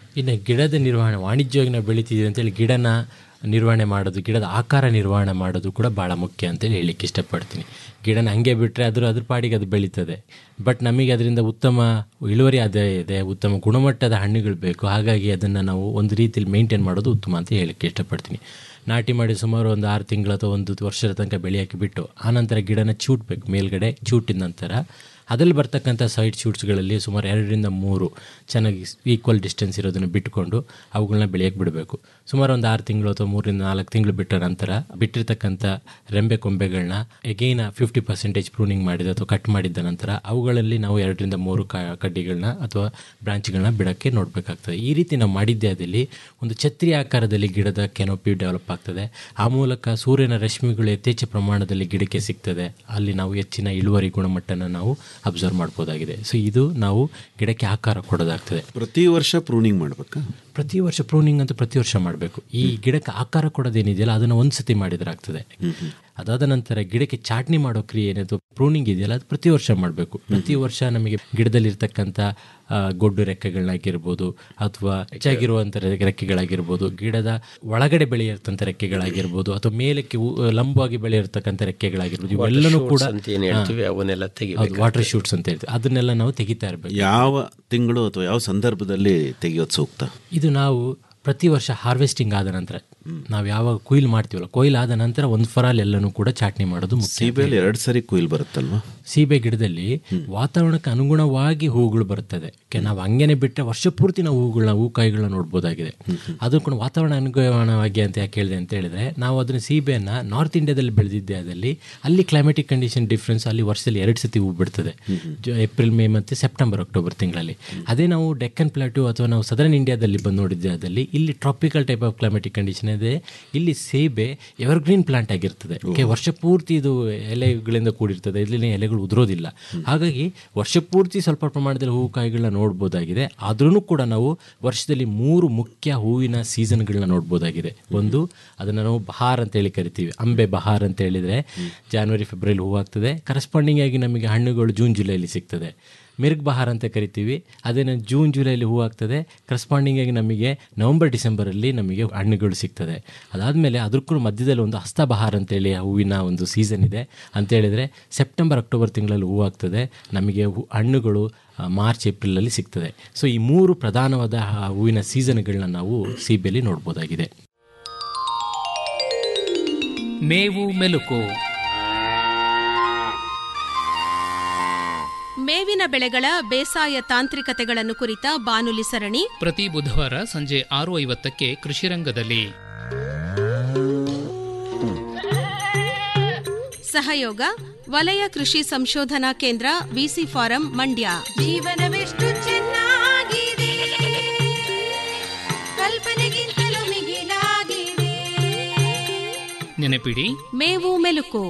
ಇನ್ನು ಗಿಡದ ನಿರ್ವಹಣೆ ವಾಣಿಜ್ಯವಾಗಿ ನಾವು ಬೆಳಿತಿದ್ದೀವಿ ಅಂತೇಳಿ ಗಿಡನ ನಿರ್ವಹಣೆ ಮಾಡೋದು ಗಿಡದ ಆಕಾರ ನಿರ್ವಹಣೆ ಮಾಡೋದು ಕೂಡ ಭಾಳ ಮುಖ್ಯ ಅಂತೇಳಿ ಹೇಳಲಿಕ್ಕೆ ಇಷ್ಟಪಡ್ತೀನಿ ಗಿಡನ ಹಂಗೆ ಬಿಟ್ಟರೆ ಅದ್ರ ಅದ್ರ ಪಾಡಿಗೆ ಅದು ಬೆಳೀತದೆ ಬಟ್ ನಮಗೆ ಅದರಿಂದ ಉತ್ತಮ ಇಳುವರಿ ಆದಾಯ ಇದೆ ಉತ್ತಮ ಗುಣಮಟ್ಟದ ಹಣ್ಣುಗಳು ಬೇಕು ಹಾಗಾಗಿ ಅದನ್ನು ನಾವು ಒಂದು ರೀತಿಯಲ್ಲಿ ಮೇಂಟೈನ್ ಮಾಡೋದು ಉತ್ತಮ ಅಂತ ಹೇಳಲಿಕ್ಕೆ ಇಷ್ಟಪಡ್ತೀನಿ ನಾಟಿ ಮಾಡಿ ಸುಮಾರು ಒಂದು ಆರು ತಿಂಗಳು ಅಥವಾ ಒಂದು ವರ್ಷದ ತನಕ ಬೆಳೆಯೋಕ್ಕೆ ಬಿಟ್ಟು ಆನಂತರ ಗಿಡನ ಚೂಟ್ಬೇಕು ಮೇಲ್ಗಡೆ ಚೂಟಿದ ನಂತರ ಅದರಲ್ಲಿ ಬರ್ತಕ್ಕಂಥ ಸೈಡ್ ಶೂಟ್ಸ್ಗಳಲ್ಲಿ ಸುಮಾರು ಎರಡರಿಂದ ಮೂರು ಚೆನ್ನಾಗಿ ಈಕ್ವಲ್ ಡಿಸ್ಟೆನ್ಸ್ ಇರೋದನ್ನು ಬಿಟ್ಕೊಂಡು ಅವುಗಳನ್ನ ಬೆಳೆಯೋಕ್ಕೆ ಬಿಡಬೇಕು ಸುಮಾರು ಒಂದು ಆರು ತಿಂಗಳು ಅಥವಾ ಮೂರಿಂದ ನಾಲ್ಕು ತಿಂಗಳು ಬಿಟ್ಟ ನಂತರ ಬಿಟ್ಟಿರ್ತಕ್ಕಂಥ ರೆಂಬೆ ಕೊಂಬೆಗಳನ್ನ ಎಗೈನ್ ಫಿಫ್ಟಿ ಪರ್ಸೆಂಟೇಜ್ ಪ್ರೂನಿಂಗ್ ಮಾಡಿದ ಅಥವಾ ಕಟ್ ಮಾಡಿದ ನಂತರ ಅವುಗಳಲ್ಲಿ ನಾವು ಎರಡರಿಂದ ಮೂರು ಕ ಕಡ್ಡಿಗಳನ್ನ ಅಥವಾ ಬ್ರಾಂಚ್ಗಳನ್ನ ಬಿಡೋಕ್ಕೆ ನೋಡಬೇಕಾಗ್ತದೆ ಈ ರೀತಿ ನಾವು ಮಾಡಿದ್ದೇ ಅದಲ್ಲಿ ಒಂದು ಛತ್ರಿ ಆಕಾರದಲ್ಲಿ ಗಿಡದ ಕೆನೋಪಿ ಡೆವಲಪ್ ಆಗ್ತದೆ ಆ ಮೂಲಕ ಸೂರ್ಯನ ರಶ್ಮಿಗಳು ಯಥೇಚ್ಛ ಪ್ರಮಾಣದಲ್ಲಿ ಗಿಡಕ್ಕೆ ಸಿಗ್ತದೆ ಅಲ್ಲಿ ನಾವು ಹೆಚ್ಚಿನ ಇಳುವರಿ ಗುಣಮಟ್ಟನ ನಾವು ಅಬ್ಸರ್ವ್ ಮಾಡ್ಬೋದಾಗಿದೆ ಸೊ ಇದು ನಾವು ಗಿಡಕ್ಕೆ ಆಕಾರ ಕೊಡೋದಾಗ್ತದೆ ಪ್ರತಿ ವರ್ಷ ಪ್ರೂನಿಂಗ್ ಮಾಡ್ಬೇಕಾ ಪ್ರತಿ ವರ್ಷ ಪ್ರೂನಿಂಗ್ ಅಂತ ಪ್ರತಿ ವರ್ಷ ಮಾಡಬೇಕು ಈ ಗಿಡಕ್ಕೆ ಆಕಾರ ಕೊಡೋದೇನಿದೆಯಲ್ಲ ಅದನ್ನು ಒಂದು ಸತಿ ಮಾಡಿದ್ರೆ ಆಗ್ತದೆ ಅದಾದ ನಂತರ ಗಿಡಕ್ಕೆ ಚಾಟ್ನಿ ಮಾಡೋ ಕ್ರಿಯೆ ಏನಿದೆ ಪ್ರೂನಿಂಗ್ ಇದೆಯಲ್ಲ ಅದು ಪ್ರತಿ ವರ್ಷ ಮಾಡಬೇಕು ಪ್ರತಿ ವರ್ಷ ನಮಗೆ ಗಿಡದಲ್ಲಿರ್ತಕ್ಕಂಥ ಆ, ಗೊಡ್ಡು ರೆಕ್ಕೆಗಳನ್ನಾಗಿರ್ಬೋದು ಅಥವಾ ಹೆಚ್ಚಾಗಿರುವಂಥ ರೆ- ರೆಕ್ಕೆಗಳಾಗಿರ್ಬೋದು ಗಿಡದ ಒಳಗಡೆ ಬೆಳೆಯಿರ್ತಂಥ ರೆಕ್ಕೆಗಳಾಗಿರ್ಬೋದು ಅಥವಾ ಮೇಲಕ್ಕೆ ಉ- ಲಂಬವಾಗಿ ಬೆಳೆಯಿರ್ತಕ್ಕಂಥ ರೆಕ್ಕೆಗಳಾಗಿರ್ಬೋದು ಇವೆಲ್ಲನೂ ಕೂಡ ಅಂತ ಏನು ಹೇಳ್ತೀವಿ ಅವನ್ನೆಲ್ಲ ತೆಗಿಬೇಕು ವಾಟರ್ ಶೂಟ್ಸ್ ಅಂತ ಹೇಳ್ತೀವಿ ಅದನ್ನೆಲ್ಲ ನಾವು ತೆಗಿತಾ ಇರಬೇಕು ಯಾವ ತಿಂಗಳು ಅಥವಾ ಯಾವ ಸಂದರ್ಭದಲ್ಲಿ ತೆಗೆಯೋದು ಸೂಕ್ತ ಇದು ನಾವು ಪ್ರತಿ ವರ್ಷ ಹಾರ್ವೆಸ್ಟಿಂಗ್ ಆದ ನಂತರ ನಾವು ಯಾವಾಗ ಕೊಯ್ಲು ಮಾಡ್ತೀವಲ್ಲ ಕೊಯ್ಲು ಆದ ನಂತರ ಒಂದು ಫರಾಲ್ ಎಲ್ಲನೂ ಕೂಡ ಚಾಟ್ನಿ ಮಾಡೋದು ಮುಖ್ಯ ಸೀಬೆಯಲ್ಲಿ ಎರಡು ಸರಿ ಕುಯ್ಲ್ ಬರುತ್ತಲ್ವಾ ಸೀಬೆ ಗಿಡದಲ್ಲಿ ವಾತಾವರಣಕ್ಕೆ ಅನುಗುಣವಾಗಿ ಹೂಗಳು ಬರುತ್ತದೆ ಕೆ ನಾವು ಹಂಗೇನೆ ಬಿಟ್ಟರೆ ವರ್ಷ ಪೂರ್ತಿ ನಾವು ಹೂಗಳನ್ನ ಹೂಕಾಯಿಗಳನ್ನ ನೋಡ್ಬೋದಾಗಿದೆ ಅದು ಕೂಡ ವಾತಾವರಣ ಅನುಗುಣವಾಗಿ ಅಂತ ಯಾಕೆ ಹೇಳಿದೆ ಅಂತ ಹೇಳಿದ್ರೆ ನಾವು ಅದನ್ನ ಸೀಬೆಯನ್ನು ನಾರ್ತ್ ಇಂಡಿಯಾದಲ್ಲಿ ಬೆಳೆದಿದ್ದೆ ಅದಲ್ಲಿ ಅಲ್ಲಿ ಕ್ಲೈಮೆಟಿಕ್ ಕಂಡೀಷನ್ ಡಿಫ್ರೆನ್ಸ್ ಅಲ್ಲಿ ವರ್ಷದಲ್ಲಿ ಎರಡು ಸತಿ ಹೂ ಬಿಡ್ತದೆ ಜ- ಏಪ್ರಿಲ್ ಮೇ ಮತ್ತು ಸೆಪ್ಟೆಂಬರ್ ಅಕ್ಟೋಬರ್ ತಿಂಗಳಲ್ಲಿ ಅದೇ ನಾವು ಡೆಕ್ಕನ್ ಪ್ಲಾಟು ಅಥವಾ ನಾವು ಸದರ್ನ್ ಇಂಡಿಯಾದಲ್ಲಿ ಬಂದು ನೋಡಿದ್ದೆ ಅದಲ್ಲಿ ಇಲ್ಲಿ tropical type of climatic condition ಇದೆ ಇಲ್ಲಿ ಸೇಬೆ ಎವರ್ಗ್ರೀನ್ ಪ್ಲಾಂಟ್ ಆಗಿರ್ತದೆ ಓಕೆ ವರ್ಷ ಪೂರ್ತಿ ಇದು ಎಲೆಗಳಿಂದ ಕೂಡಿರ್ತದೆ ಇಲ್ಲಿನ ಎಲೆಗಳು ಉದುರೋದಿಲ್ಲ ಹಾಗಾಗಿ ವರ್ಷ ಪೂರ್ತಿ ಸ್ವಲ್ಪ ಪ್ರಮಾಣದಲ್ಲಿ ಹೂವು ಕಾಯಿಗಳನ್ನ ನೋಡ್ಬೋದಾಗಿದೆ ಆದ್ರೂ ಕೂಡ ನಾವು ವರ್ಷದಲ್ಲಿ ಮೂರು ಮುಖ್ಯ ಹೂವಿನ ಸೀಸನ್ಗಳನ್ನ ನೋಡ್ಬೋದಾಗಿದೆ ಒಂದು ಅದನ್ನು ನಾವು ಬಹಾರ್ ಅಂತ ಹೇಳಿ ಕರಿತೀವಿ ಅಂಬೆ ಬಹಾರ್ ಅಂತ ಹೇಳಿದರೆ ಜಾನ್ವರಿ ಫೆಬ್ರವರಿ ಹೂವಾಗ್ತದೆ ಕರೆಸ್ಪಾಂಡಿಂಗ್ ಆಗಿ ನಮಗೆ ಹಣ್ಣುಗಳು ಜೂನ್ ಜುಲೈಲಿ ಸಿಗ್ತದೆ ಮಿರ್ಗ್ ಬಹಾರ್ ಅಂತ ಕರಿತೀವಿ ಅದೇನು ಜೂನ್ ಜುಲೈಲಿ ಹೂವಾಗ್ತದೆ ಕರೆಸ್ಪಾಂಡಿಂಗ್ ಆಗಿ ನಮಗೆ ನವಂಬರ್ ಡಿಸೆಂಬರಲ್ಲಿ ನಮಗೆ ಹಣ್ಣುಗಳು ಸಿಗ್ತದೆ ಅದಾದಮೇಲೆ ಅದ್ರ ಕೂಡ ಮಧ್ಯದಲ್ಲಿ ಒಂದು ಹಸ್ತ ಬಹಾರ್ ಅಂತೇಳಿ ಹೂವಿನ ಒಂದು ಸೀಸನ್ ಇದೆ ಅಂತೇಳಿದರೆ ಸೆಪ್ಟೆಂಬರ್ ಅಕ್ಟೋಬರ್ ತಿಂಗಳಲ್ಲಿ ಹೂವಾಗ್ತದೆ ನಮಗೆ ಹೂ- ಹಣ್ಣುಗಳು ಆ, ಮಾರ್ಚ್ ಏಪ್ರಿಲಲ್ಲಿ ಸಿಗ್ತದೆ ಸೊ ಈ ಮೂರು ಪ್ರಧಾನವಾದ ಆ ಹೂವಿನ ಸೀಸನ್ಗಳನ್ನ ನಾವು ಸೀಬೆಯಲ್ಲಿ ನೋಡ್ಬೋದಾಗಿದೆ ಮೇವು ಮೆಲುಕು ಮೇವಿನ ಬೆಳೆಗಳ ಬೇಸಾಯ ತಾಂತ್ರಿಕತೆಗಳನ್ನು ಕುರಿತ ಬಾನುಲಿ ಸರಣಿ ಪ್ರತಿ ಬುಧವಾರ ಸಂಜೆ ಆರು ಐವತ್ತಕ್ಕೆ ಕೃಷಿರಂಗದಲ್ಲಿ ಸಹಯೋಗ ವಲಯ ಕೃಷಿ ಸಂಶೋಧನಾ ಕೇಂದ್ರ ವಿಸಿ ಫಾರಂ ಮಂಡ್ಯ ಜೀವನವೆಷ್ಟು ಚೆನ್ನಾಗಿದೆ ಕಲ್ಪನೆಗಿಂತಲೂ ಮಿಗಿಲಾಗಿದೆ ನೆನಪಿಡಿ ಮೇವು ಮೆಲುಕು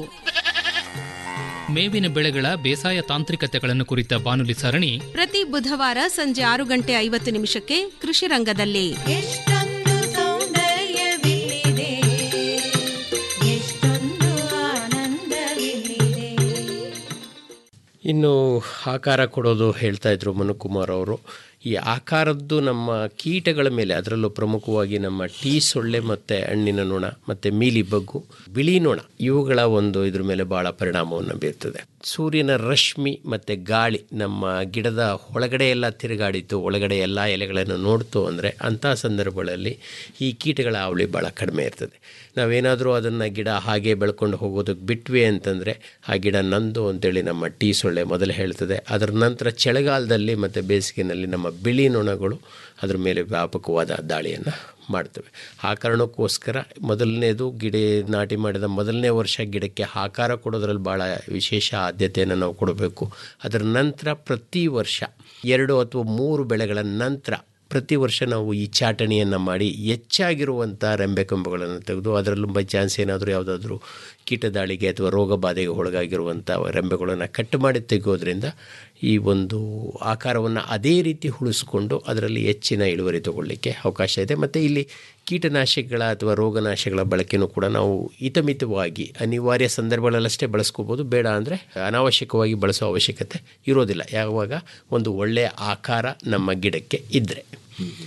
ಮೇವಿನ ಬೆಳೆಗಳ ಬೇಸಾಯ ತಾಂತ್ರಿಕತೆಗಳನ್ನು ಕುರಿತ ಬಾನುಲಿ ಸರಣಿ ಪ್ರತಿ ಬುಧವಾರ ಸಂಜೆ ಆರು ಗಂಟೆ ಐವತ್ತು ನಿಮಿಷಕ್ಕೆ ಕೃಷಿ ರಂಗದಲ್ಲಿ ಎಷ್ಟೊಂದು ಸೌಂದರ್ಯವಿಲ್ಲಿದೆ ಎಷ್ಟೊಂದು ಆನಂದವಿಲ್ಲಿದೆ ಇನ್ನು ಆಕಾರ ಕೊಡೋದು ಹೇಳ್ತಾ ಇದ್ರು ಮನುಕುಮಾರ್ ಅವರು ಈ ಆಕಾರದ್ದು ನಮ್ಮ ಕೀಟಗಳ ಮೇಲೆ ಅದರಲ್ಲೂ ಪ್ರಮುಖವಾಗಿ ನಮ್ಮ ಟೀ ಸೊಳ್ಳೆ ಮತ್ತು ಹಣ್ಣಿನ ನೊಣ ಮತ್ತು ಮೀಲಿ ಬಗ್ಗು ಬಿಳಿ ನೊಣ ಇವುಗಳ ಒಂದು ಇದ್ರ ಮೇಲೆ ಭಾಳ ಪರಿಣಾಮವನ್ನು ಬೀರ್ತದೆ ಸೂರ್ಯನ ರಶ್ಮಿ ಮತ್ತು ಗಾಳಿ ನಮ್ಮ ಗಿಡದ ಒಳಗಡೆ ಎಲ್ಲ ತಿರುಗಾಡಿತು ಒಳಗಡೆ ಎಲ್ಲ ಎಲೆಗಳನ್ನು ನೋಡ್ತು ಅಂದರೆ ಅಂಥ ಸಂದರ್ಭಗಳಲ್ಲಿ ಈ ಕೀಟಗಳ ಹಾವಳಿ ಭಾಳ ಕಡಿಮೆ ಇರ್ತದೆ ನಾವೇನಾದರೂ ಅದನ್ನು ಗಿಡ ಹಾಗೆ ಬೆಳ್ಕೊಂಡು ಹೋಗೋದಕ್ಕೆ ಬಿಟ್ವಿ ಅಂತಂದರೆ ಆ ಗಿಡ ನಂದು ಅಂತೇಳಿ ನಮ್ಮ ಟೀ ಸೊಳ್ಳೆ ಮೊದಲು ಹೇಳ್ತದೆ ಅದರ ನಂತರ ಚಳಿಗಾಲದಲ್ಲಿ ಮತ್ತು ಬೇಸಿಗೆನಲ್ಲಿ ನಮ್ಮ ಬಿಳಿ ನೊಣಗಳು ಅದ್ರ ಮೇಲೆ ವ್ಯಾಪಕವಾದ ದಾಳಿಯನ್ನು ಮಾಡ್ತವೆ ಆ ಕಾರಣಕ್ಕೋಸ್ಕರ ಮೊದಲನೇದು ಗಿಡ ನಾಟಿ ಮಾಡಿದ ಮೊದಲನೇ ವರ್ಷ ಗಿಡಕ್ಕೆ ಆಕಾರ ಕೊಡೋದ್ರಲ್ಲಿ ಭಾಳ ವಿಶೇಷ ಆದ್ಯತೆಯನ್ನು ನಾವು ಕೊಡಬೇಕು ಅದರ ನಂತರ ಪ್ರತಿ ವರ್ಷ ಎರಡು ಅಥವಾ ಮೂರು ಬೆಳೆಗಳ ನಂತರ ಪ್ರತಿ ವರ್ಷ ನಾವು ಈ ಚಾಟಣಿಯನ್ನು ಮಾಡಿ ಹೆಚ್ಚಾಗಿರುವಂಥ ರೆಂಬೆ ಕೊಂಬುಗಳನ್ನು ತೆಗೆದು ಅದರಲ್ಲೂ ಬೈ ಚಾನ್ಸ್ ಏನಾದರೂ ಯಾವುದಾದ್ರೂ ಕೀಟದಾಳಿಗೆ ಅಥವಾ ರೋಗ ಬಾಧೆಗೆ ಒಳಗಾಗಿರುವಂಥ ರೆಂಬೆಗಳನ್ನು ಕಟ್ ಮಾಡಿ ತೆಗೆಯೋದ್ರಿಂದ ಈ ಒಂದು ಆಕಾರವನ್ನು ಅದೇ ರೀತಿ ಉಳಿಸ್ಕೊಂಡು ಅದರಲ್ಲಿ ಹೆಚ್ಚಿನ ಇಳುವರಿ ತಗೊಳ್ಳಿಕ್ಕೆ ಅವಕಾಶ ಇದೆ ಮತ್ತು ಇಲ್ಲಿ ಕೀಟನಾಶಕಗಳ ಅಥವಾ ರೋಗನಾಶಕಗಳ ಬಳಕೆನೂ ಕೂಡ ನಾವು ಹಿತಮಿತವಾಗಿ ಅನಿವಾರ್ಯ ಸಂದರ್ಭಗಳಲ್ಲಷ್ಟೇ ಬಳಸ್ಕೋಬೋದು ಬೇಡ ಅಂದರೆ ಅನಾವಶ್ಯಕವಾಗಿ ಬಳಸೋ ಅವಶ್ಯಕತೆ ಇರೋದಿಲ್ಲ ಯಾವಾಗ ಒಂದು ಒಳ್ಳೆಯ ಆಕಾರ ನಮ್ಮ ಗಿಡಕ್ಕೆ ಇದ್ದರೆ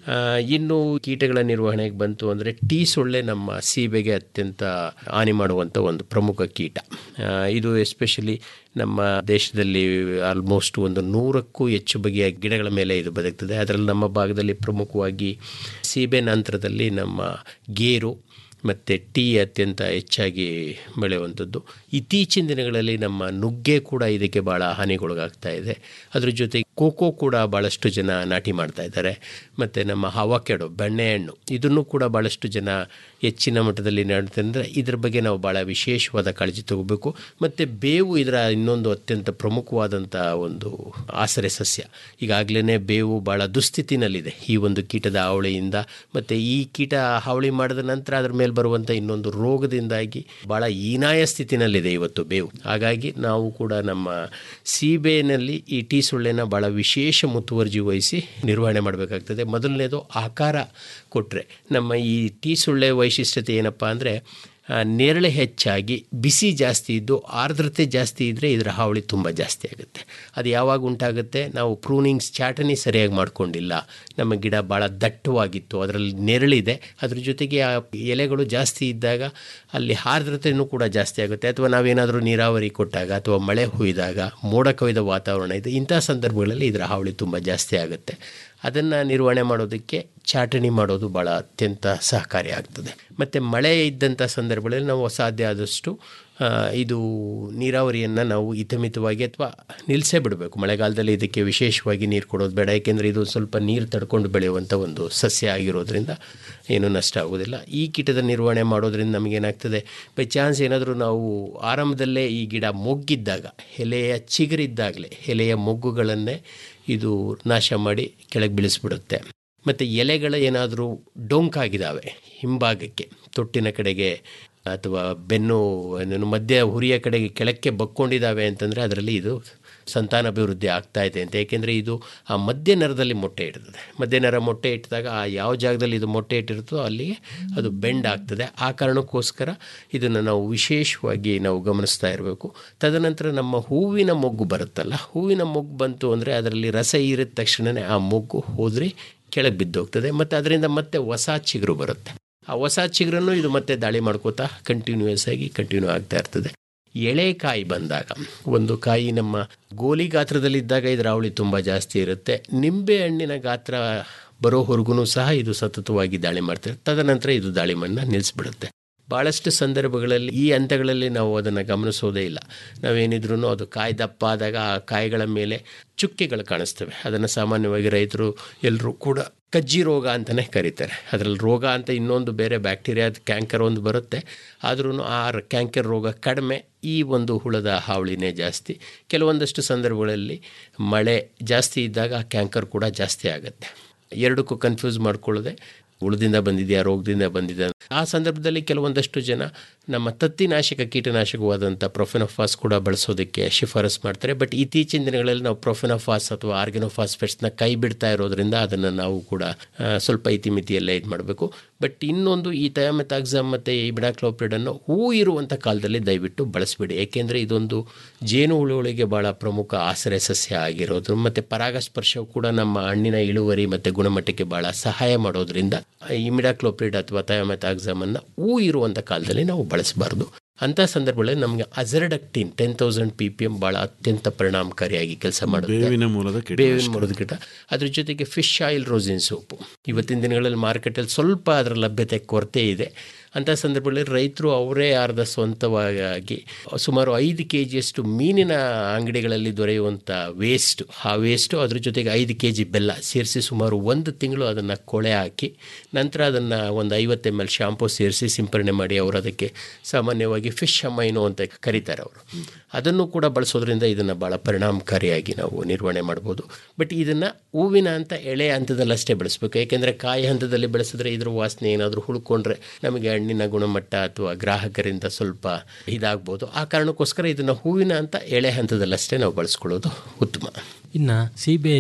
ಆ, ಇನ್ನು ಕೀಟಗಳ ನಿರ್ವಹಣೆಗೆ ಬಂತು ಅಂದರೆ ಟೀ ಸೊಳ್ಳೆ ನಮ್ಮ ಸೀಬೆಗೆ ಅತ್ಯಂತ ಹಾನಿ ಮಾಡುವಂಥ ಒಂದು ಪ್ರಮುಖ ಕೀಟ ಆ, ಇದು ಎಸ್ಪೆಷಲಿ ನಮ್ಮ ದೇಶದಲ್ಲಿ ಆಲ್ಮೋಸ್ಟ್ ಒಂದು ನೂರಕ್ಕೂ ಹೆಚ್ಚು ಬಗೆಯ ಗಿಡಗಳ ಮೇಲೆ ಇದು ಬದುಕ್ತದೆ ಅದರಲ್ಲಿ ನಮ್ಮ ಭಾಗದಲ್ಲಿ ಪ್ರಮುಖವಾಗಿ ಸೀಬೆ ನಂತರದಲ್ಲಿ ನಮ್ಮ ಗೇರು ಮತ್ತು ಟೀ ಅತ್ಯಂತ ಹೆಚ್ಚಾಗಿ ಬೆಳೆಯುವಂಥದ್ದು ಇತ್ತೀಚಿನ ದಿನಗಳಲ್ಲಿ ನಮ್ಮ ನುಗ್ಗೆ ಕೂಡ ಇದಕ್ಕೆ ಭಾಳ ಹಾನಿಗೊಳಗಾಗ್ತಾ ಇದೆ ಅದ್ರ ಜೊತೆಗೆ ಕೋಕೋ ಕೂಡ ಭಾಳಷ್ಟು ಜನ ನಾಟಿ ಮಾಡ್ತಾ ಇದ್ದಾರೆ ಮತ್ತು ನಮ್ಮ ಹವಾಕೆಡು ಬೆಣ್ಣೆಹಣ್ಣು ಇದನ್ನು ಕೂಡ ಭಾಳಷ್ಟು ಜನ ಹೆಚ್ಚಿನ ಮಟ್ಟದಲ್ಲಿ ಅಂದರೆ ಇದ್ರ ಬಗ್ಗೆ ನಾವು ಭಾಳ ವಿಶೇಷವಾದ ಕಾಳಜಿ ತಗೋಬೇಕು ಮತ್ತು ಬೇವು ಇದರ ಇನ್ನೊಂದು ಅತ್ಯಂತ ಪ್ರಮುಖವಾದಂಥ ಒಂದು ಆಸರೆ ಸಸ್ಯ ಈಗಾಗಲೇ ಬೇವು ಭಾಳ ದುಸ್ಥಿತಿನಲ್ಲಿದೆ ಈ ಒಂದು ಕೀಟದ ಹಾವಳಿಯಿಂದ ಮತ್ತು ಈ ಕೀಟ ಹಾವಳಿ ಮಾಡಿದ ನಂತರ ಅದ್ರ ಮೇಲೆ ಬರುವಂಥ ಇನ್ನೊಂದು ರೋಗದಿಂದಾಗಿ ಭಾಳ ಹೀನಾಯ ಸ್ಥಿತಿನಲ್ಲಿದೆ ಇವತ್ತು ಬೇವು ಹಾಗಾಗಿ ನಾವು ಕೂಡ ನಮ್ಮ ಸೀಬೆಯಲ್ಲಿ ಈ ಟೀ ಸೊಳ್ಳೆನ ಭಾಳ ವಿಶೇಷ ಮುತುವರ್ಜಿ ವಹಿಸಿ ನಿರ್ವಹಣೆ ಮಾಡಬೇಕಾಗ್ತದೆ ಮೊದಲನೇದು ಆಕಾರ ಕೊಟ್ಟರೆ ನಮ್ಮ ಈ ಟೀ ಸೊಳ್ಳೆ ವೈಶಿಷ್ಟ್ಯತೆ ಏನಪ್ಪ ಅಂದರೆ ನೇರಳೆ ಹೆಚ್ಚಾಗಿ ಬಿಸಿ ಜಾಸ್ತಿ ಇದ್ದು ಆರ್ದ್ರತೆ ಜಾಸ್ತಿ ಇದ್ದರೆ ಇದರ ಹಾವಳಿ ತುಂಬ ಜಾಸ್ತಿ ಆಗುತ್ತೆ ಅದು ಯಾವಾಗ ಉಂಟಾಗುತ್ತೆ ನಾವು ಪ್ರೂನಿಂಗ್ಸ್ ಚಾಟನಿ ಸರಿಯಾಗಿ ಮಾಡ್ಕೊಂಡಿಲ್ಲ ನಮ್ಮ ಗಿಡ ಭಾಳ ದಟ್ಟವಾಗಿತ್ತು ಅದರಲ್ಲಿ ನೆರಳಿದೆ ಅದ್ರ ಜೊತೆಗೆ ಆ ಎಲೆಗಳು ಜಾಸ್ತಿ ಇದ್ದಾಗ ಅಲ್ಲಿ ಆರ್ದ್ರತೆಯೂ ಕೂಡ ಜಾಸ್ತಿ ಆಗುತ್ತೆ ಅಥವಾ ನಾವೇನಾದರೂ ನೀರಾವರಿ ಕೊಟ್ಟಾಗ ಅಥವಾ ಮಳೆ ಹುಯ್ದಾಗ ಮೋಡ ಕವಿದ ವಾತಾವರಣ ಇದೆ ಇಂಥ ಸಂದರ್ಭಗಳಲ್ಲಿ ಇದರ ಹಾವಳಿ ತುಂಬ ಜಾಸ್ತಿ ಆಗುತ್ತೆ ಅದನ್ನು ನಿರ್ವಹಣೆ ಮಾಡೋದಕ್ಕೆ ಚಾಟಣಿ ಮಾಡೋದು ಭಾಳ ಅತ್ಯಂತ ಸಹಕಾರಿಯಾಗ್ತದೆ ಮತ್ತು ಮಳೆ ಇದ್ದಂಥ ಸಂದರ್ಭಗಳಲ್ಲಿ ನಾವು ಸಾಧ್ಯ ಆದಷ್ಟು ಆ, ಇದು ನೀರಾವರಿಯನ್ನು ನಾವು ಹಿತಮಿತವಾಗಿ ಅಥವಾ ನಿಲ್ಲಿಸೇ ಬಿಡಬೇಕು ಮಳೆಗಾಲದಲ್ಲಿ ಇದಕ್ಕೆ ವಿಶೇಷವಾಗಿ ನೀರು ಕೊಡೋದು ಬೇಡ ಏಕೆಂದರೆ ಇದು ಸ್ವಲ್ಪ ನೀರು ತಡ್ಕೊಂಡು ಬೆಳೆಯುವಂಥ ಒಂದು ಸಸ್ಯ ಆಗಿರೋದ್ರಿಂದ ಏನೂ ನಷ್ಟ ಆಗೋದಿಲ್ಲ ಈ ಕೀಟದ ನಿರ್ವಹಣೆ ಮಾಡೋದ್ರಿಂದ ನಮಗೇನಾಗ್ತದೆ ಬೈ ಚಾನ್ಸ್ ಏನಾದರೂ ನಾವು ಆರಂಭದಲ್ಲೇ ಈ ಗಿಡ ಮೊಗ್ಗಿದ್ದಾಗ ಎಲೆಯ ಚಿಗುರಿದ್ದಾಗಲೇ ಎಲೆಯ ಮೊಗ್ಗುಗಳನ್ನೇ ಇದು ನಾಶ ಮಾಡಿ ಕೆಳಗೆ ಬೀಳಿಸ್ಬಿಡುತ್ತೆ ಮತ್ತು ಎಲೆಗಳು ಏನಾದರೂ ಡೊಂಕಾಗಿದ್ದಾವೆ ಹಿಂಭಾಗಕ್ಕೆ ತೊಟ್ಟಿನ ಕಡೆಗೆ ಅಥವಾ ಬೆನ್ನು ಏನು ಮಧ್ಯ ಹುರಿಯ ಕಡೆಗೆ ಕೆಳಕ್ಕೆ ಬಕ್ಕೊಂಡಿದ್ದಾವೆ ಅಂತಂದರೆ ಅದರಲ್ಲಿ ಇದು ಸಂತಾನಾಭಿವೃದ್ಧಿ ಆಗ್ತಾ ಇದೆ ಅಂತ ಏಕೆಂದರೆ ಇದು ಆ ಮಧ್ಯ ನರದಲ್ಲಿ ಮೊಟ್ಟೆ ಇಡ್ತದೆ ಮಧ್ಯ ನರ ಮೊಟ್ಟೆ ಇಟ್ಟಿದಾಗ ಆ ಯಾವ ಜಾಗದಲ್ಲಿ ಇದು ಮೊಟ್ಟೆ ಇಟ್ಟಿರುತ್ತೋ ಅಲ್ಲಿಗೆ ಅದು ಬೆಂಡ್ ಆಗ್ತದೆ ಆ ಕಾರಣಕ್ಕೋಸ್ಕರ ಇದನ್ನು ನಾವು ವಿಶೇಷವಾಗಿ ನಾವು ಗಮನಿಸ್ತಾ ಇರಬೇಕು ತದನಂತರ ನಮ್ಮ ಹೂವಿನ ಮೊಗ್ಗು ಬರುತ್ತಲ್ಲ ಹೂವಿನ ಮೊಗ್ಗು ಬಂತು ಅಂದರೆ ಅದರಲ್ಲಿ ರಸ ಹೀರಿದ ತಕ್ಷಣವೇ ಆ ಮೊಗ್ಗು ಹೋದ್ರಿ ಕೆಳಗೆ ಬಿದ್ದೋಗ್ತದೆ ಮತ್ತು ಅದರಿಂದ ಮತ್ತೆ ಹೊಸ ಚಿಗುರು ಬರುತ್ತೆ ಆ ಹೊಸ ಚಿಗುರನ್ನು ಇದು ಮತ್ತೆ ದಾಳಿ ಮಾಡ್ಕೋತಾ ಕಂಟಿನ್ಯೂಯಸ್ ಆಗಿ ಕಂಟಿನ್ಯೂ ಆಗ್ತಾ ಇರ್ತದೆ ಎಳೆ ಕಾಯಿ ಬಂದಾಗ ಒಂದು ಕಾಯಿ ನಮ್ಮ ಗೋಲಿ ಗಾತ್ರದಲ್ಲಿದ್ದಾಗ ಇದರ ಅವಳಿ ತುಂಬ ಜಾಸ್ತಿ ಇರುತ್ತೆ ನಿಂಬೆ ಹಣ್ಣಿನ ಗಾತ್ರ ಬರೋವರೆಗೂ ಸಹ ಇದು ಸತತವಾಗಿ ದಾಳಿ ಮಾಡ್ತಾರೆ ತದನಂತರ ಇದು ದಾಳಿಮನ್ನು ನಿಲ್ಲಿಸ್ಬಿಡುತ್ತೆ ಭಾಳಷ್ಟು ಸಂದರ್ಭಗಳಲ್ಲಿ ಈ ಹಂತಗಳಲ್ಲಿ ನಾವು ಅದನ್ನು ಗಮನಿಸೋದೇ ಇಲ್ಲ ನಾವೇನಿದ್ರೂ ಅದು ಕಾಯಿ ದಪ್ಪ ಆದಾಗ ಆ ಕಾಯಿಗಳ ಮೇಲೆ ಚುಕ್ಕೆಗಳು ಕಾಣಿಸ್ತವೆ ಅದನ್ನು ಸಾಮಾನ್ಯವಾಗಿ ರೈತರು ಎಲ್ಲರೂ ಕೂಡ ಕಜ್ಜಿ ರೋಗ ಅಂತಲೇ ಕರೀತಾರೆ ಅದರಲ್ಲಿ ರೋಗ ಅಂತ ಇನ್ನೊಂದು ಬೇರೆ ಬ್ಯಾಕ್ಟೀರಿಯಾದ ಕ್ಯಾಂಕರ್ ಒಂದು ಬರುತ್ತೆ ಆದ್ರೂ ಆ ಕ್ಯಾಂಕರ್ ರೋಗ ಕಡಿಮೆ ಈ ಒಂದು ಹುಳದ ಹಾವಳಿನೇ ಜಾಸ್ತಿ ಕೆಲವೊಂದಷ್ಟು ಸಂದರ್ಭಗಳಲ್ಲಿ ಮಳೆ ಜಾಸ್ತಿ ಇದ್ದಾಗ ಆ ಕ್ಯಾಂಕರ್ ಕೂಡ ಜಾಸ್ತಿ ಆಗುತ್ತೆ ಎರಡಕ್ಕೂ ಕನ್ಫ್ಯೂಸ್ ಮಾಡ್ಕೊಳ್ಳದೆ ಹುಳದಿಂದ ಬಂದಿದೆಯಾ ರೋಗದಿಂದ ಬಂದಿದೆ ಆ ಸಂದರ್ಭದಲ್ಲಿ ಕೆಲವೊಂದಷ್ಟು ಜನ ನಮ್ಮ ತತ್ತಿನಾಶಕ ಕೀಟನಾಶಕವಾದಂಥ ಪ್ರೊಫೆನೋಫಾಸ್ ಕೂಡ ಬಳಸೋದಕ್ಕೆ ಶಿಫಾರಸ್ ಮಾಡ್ತಾರೆ ಬಟ್ ಇತ್ತೀಚಿನ ದಿನಗಳಲ್ಲಿ ನಾವು ಪ್ರೊಫೆನೋಫಾಸ್ ಅಥವಾ ಆರ್ಗನೋಫಾಸ್ಫೆಟ್ಸ್ನ ಕೈ ಬಿಡ್ತಾ ಇರೋದ್ರಿಂದ ಅದನ್ನು ನಾವು ಕೂಡ ಆ, ಸ್ವಲ್ಪ ಇತಿಮಿತಿಯಲ್ಲೇ ಇದು ಮಾಡಬೇಕು ಬಟ್ ಇನ್ನೊಂದು ಈ ಥಯಾಮೆತಾಕ್ಸಾಮ್ ಮತ್ತು ಈ ಬಿಡಾಕ್ಲೋಪ್ರಿಡನ್ನು ಹೂ ಇರುವಂಥ ಕಾಲದಲ್ಲಿ ದಯವಿಟ್ಟು ಬಳಸಬೇಡಿ ಏಕೆಂದರೆ ಇದೊಂದು ಜೇನು ಹುಳುಗಳಿಗೆ ಭಾಳ ಪ್ರಮುಖ ಆಸರೆ ಸಸ್ಯ ಆಗಿರೋದು ಮತ್ತು ಪರಾಗಸ್ಪರ್ಶವು ಕೂಡ ನಮ್ಮ ಹಣ್ಣಿನ ಇಳುವರಿ ಮತ್ತು ಗುಣಮಟ್ಟಕ್ಕೆ ಭಾಳ ಸಹಾಯ ಮಾಡೋದ್ರಿಂದ ಈ ಮಿಡಾಕ್ಲೋಪ್ರಿಡ್ ಅಥವಾ ಥಯಾಮೆತಾಕ್ಸಾಮನ್ನು ಹೂ ಇರುವಂಥ ಕಾಲದಲ್ಲಿ ನಾವು ಬಳಸಬಾರ್ದು ಅಂಥ ಸಂದರ್ಭಗಳಲ್ಲಿ ನಮಗೆ azadirachtin ten thousand P P M ಭಾಳ ಅತ್ಯಂತ ಪರಿಣಾಮಕಾರಿಯಾಗಿ ಕೆಲಸ ಮಾಡುತ್ತೆ ಬೇವಿನ ಮೂಲದ ಕೀಟ ಬೇವಿನ ಮೂಲದ ಕೀಟ ಅದ್ರ ಜೊತೆಗೆ ಫಿಶ್ ಆಯಿಲ್ ರೋಸಿನ್ ಸೋಪು ಇವತ್ತಿನ ದಿನಗಳಲ್ಲಿ ಮಾರ್ಕೆಟಲ್ಲಿ ಸ್ವಲ್ಪ ಅದರ ಲಭ್ಯತೆ ಕೊರತೆ ಇದೆ ಅಂಥ ಸಂದರ್ಭಗಳಲ್ಲಿ ರೈತರು ಅವರೇ ಅರ್ಧ ಸ್ವಂತವಾಗಿ ಸುಮಾರು ಐದು ಕೆ ಜಿಯಷ್ಟು ಮೀನಿನ ಅಂಗಡಿಗಳಲ್ಲಿ ದೊರೆಯುವಂಥ ವೇಸ್ಟು ಆ ವೇಸ್ಟು ಅದ್ರ ಜೊತೆಗೆ ಐದು ಕೆ ಜಿ ಬೆಲ್ಲ ಸೇರಿಸಿ ಸುಮಾರು ಒಂದು ತಿಂಗಳು ಅದನ್ನು ಕೊಳೆ ಹಾಕಿ ನಂತರ ಅದನ್ನು ಒಂದು ಐವತ್ತು ಎಮ್ ಎಲ್ ಶಾಂಪೂ ಸೇರಿಸಿ ಸಿಂಪರಣೆ ಮಾಡಿ ಅವರು ಅದಕ್ಕೆ ಸಾಮಾನ್ಯವಾಗಿ ಫಿಶ್ ಅಮೈನೋ ಅಂತ ಕರೀತಾರೆ ಅವರು ಅದನ್ನು ಕೂಡ ಬಳಸೋದ್ರಿಂದ ಇದನ್ನು ಭಾಳ ಪರಿಣಾಮಕಾರಿಯಾಗಿ ನಾವು ನಿರ್ವಹಣೆ ಮಾಡ್ಬೋದು ಬಟ್ ಇದನ್ನು ಹೂವಿನ ಹಂತ ಎಳೆ ಹಂತದಲ್ಲಷ್ಟೇ ಬೆಳೆಸಬೇಕು ಏಕೆಂದರೆ ಕಾಯಿ ಹಂತದಲ್ಲಿ ಬೆಳೆಸಿದ್ರೆ ಇದ್ರ ವಾಸನೆ ಏನಾದರೂ ಹುಳ್ಕೊಂಡ್ರೆ ನಮಗೆ ಹಣ್ಣಿನ ಗುಣಮಟ್ಟ ಅಥವಾ ಗ್ರಾಹಕರಿಂದ ಸ್ವಲ್ಪ ಇದಾಗ್ಬೋದು ಆ ಕಾರಣಕ್ಕೋಸ್ಕರ ಇದನ್ನು ಹೂವಿನ ಹಂತ ಎಳೆ ಹಂತದಲ್ಲಷ್ಟೇ ನಾವು ಬಳಸ್ಕೊಳ್ಳೋದು ಉತ್ತಮ ಇನ್ನು ಸೀಬೆಯಲ್ಲಿ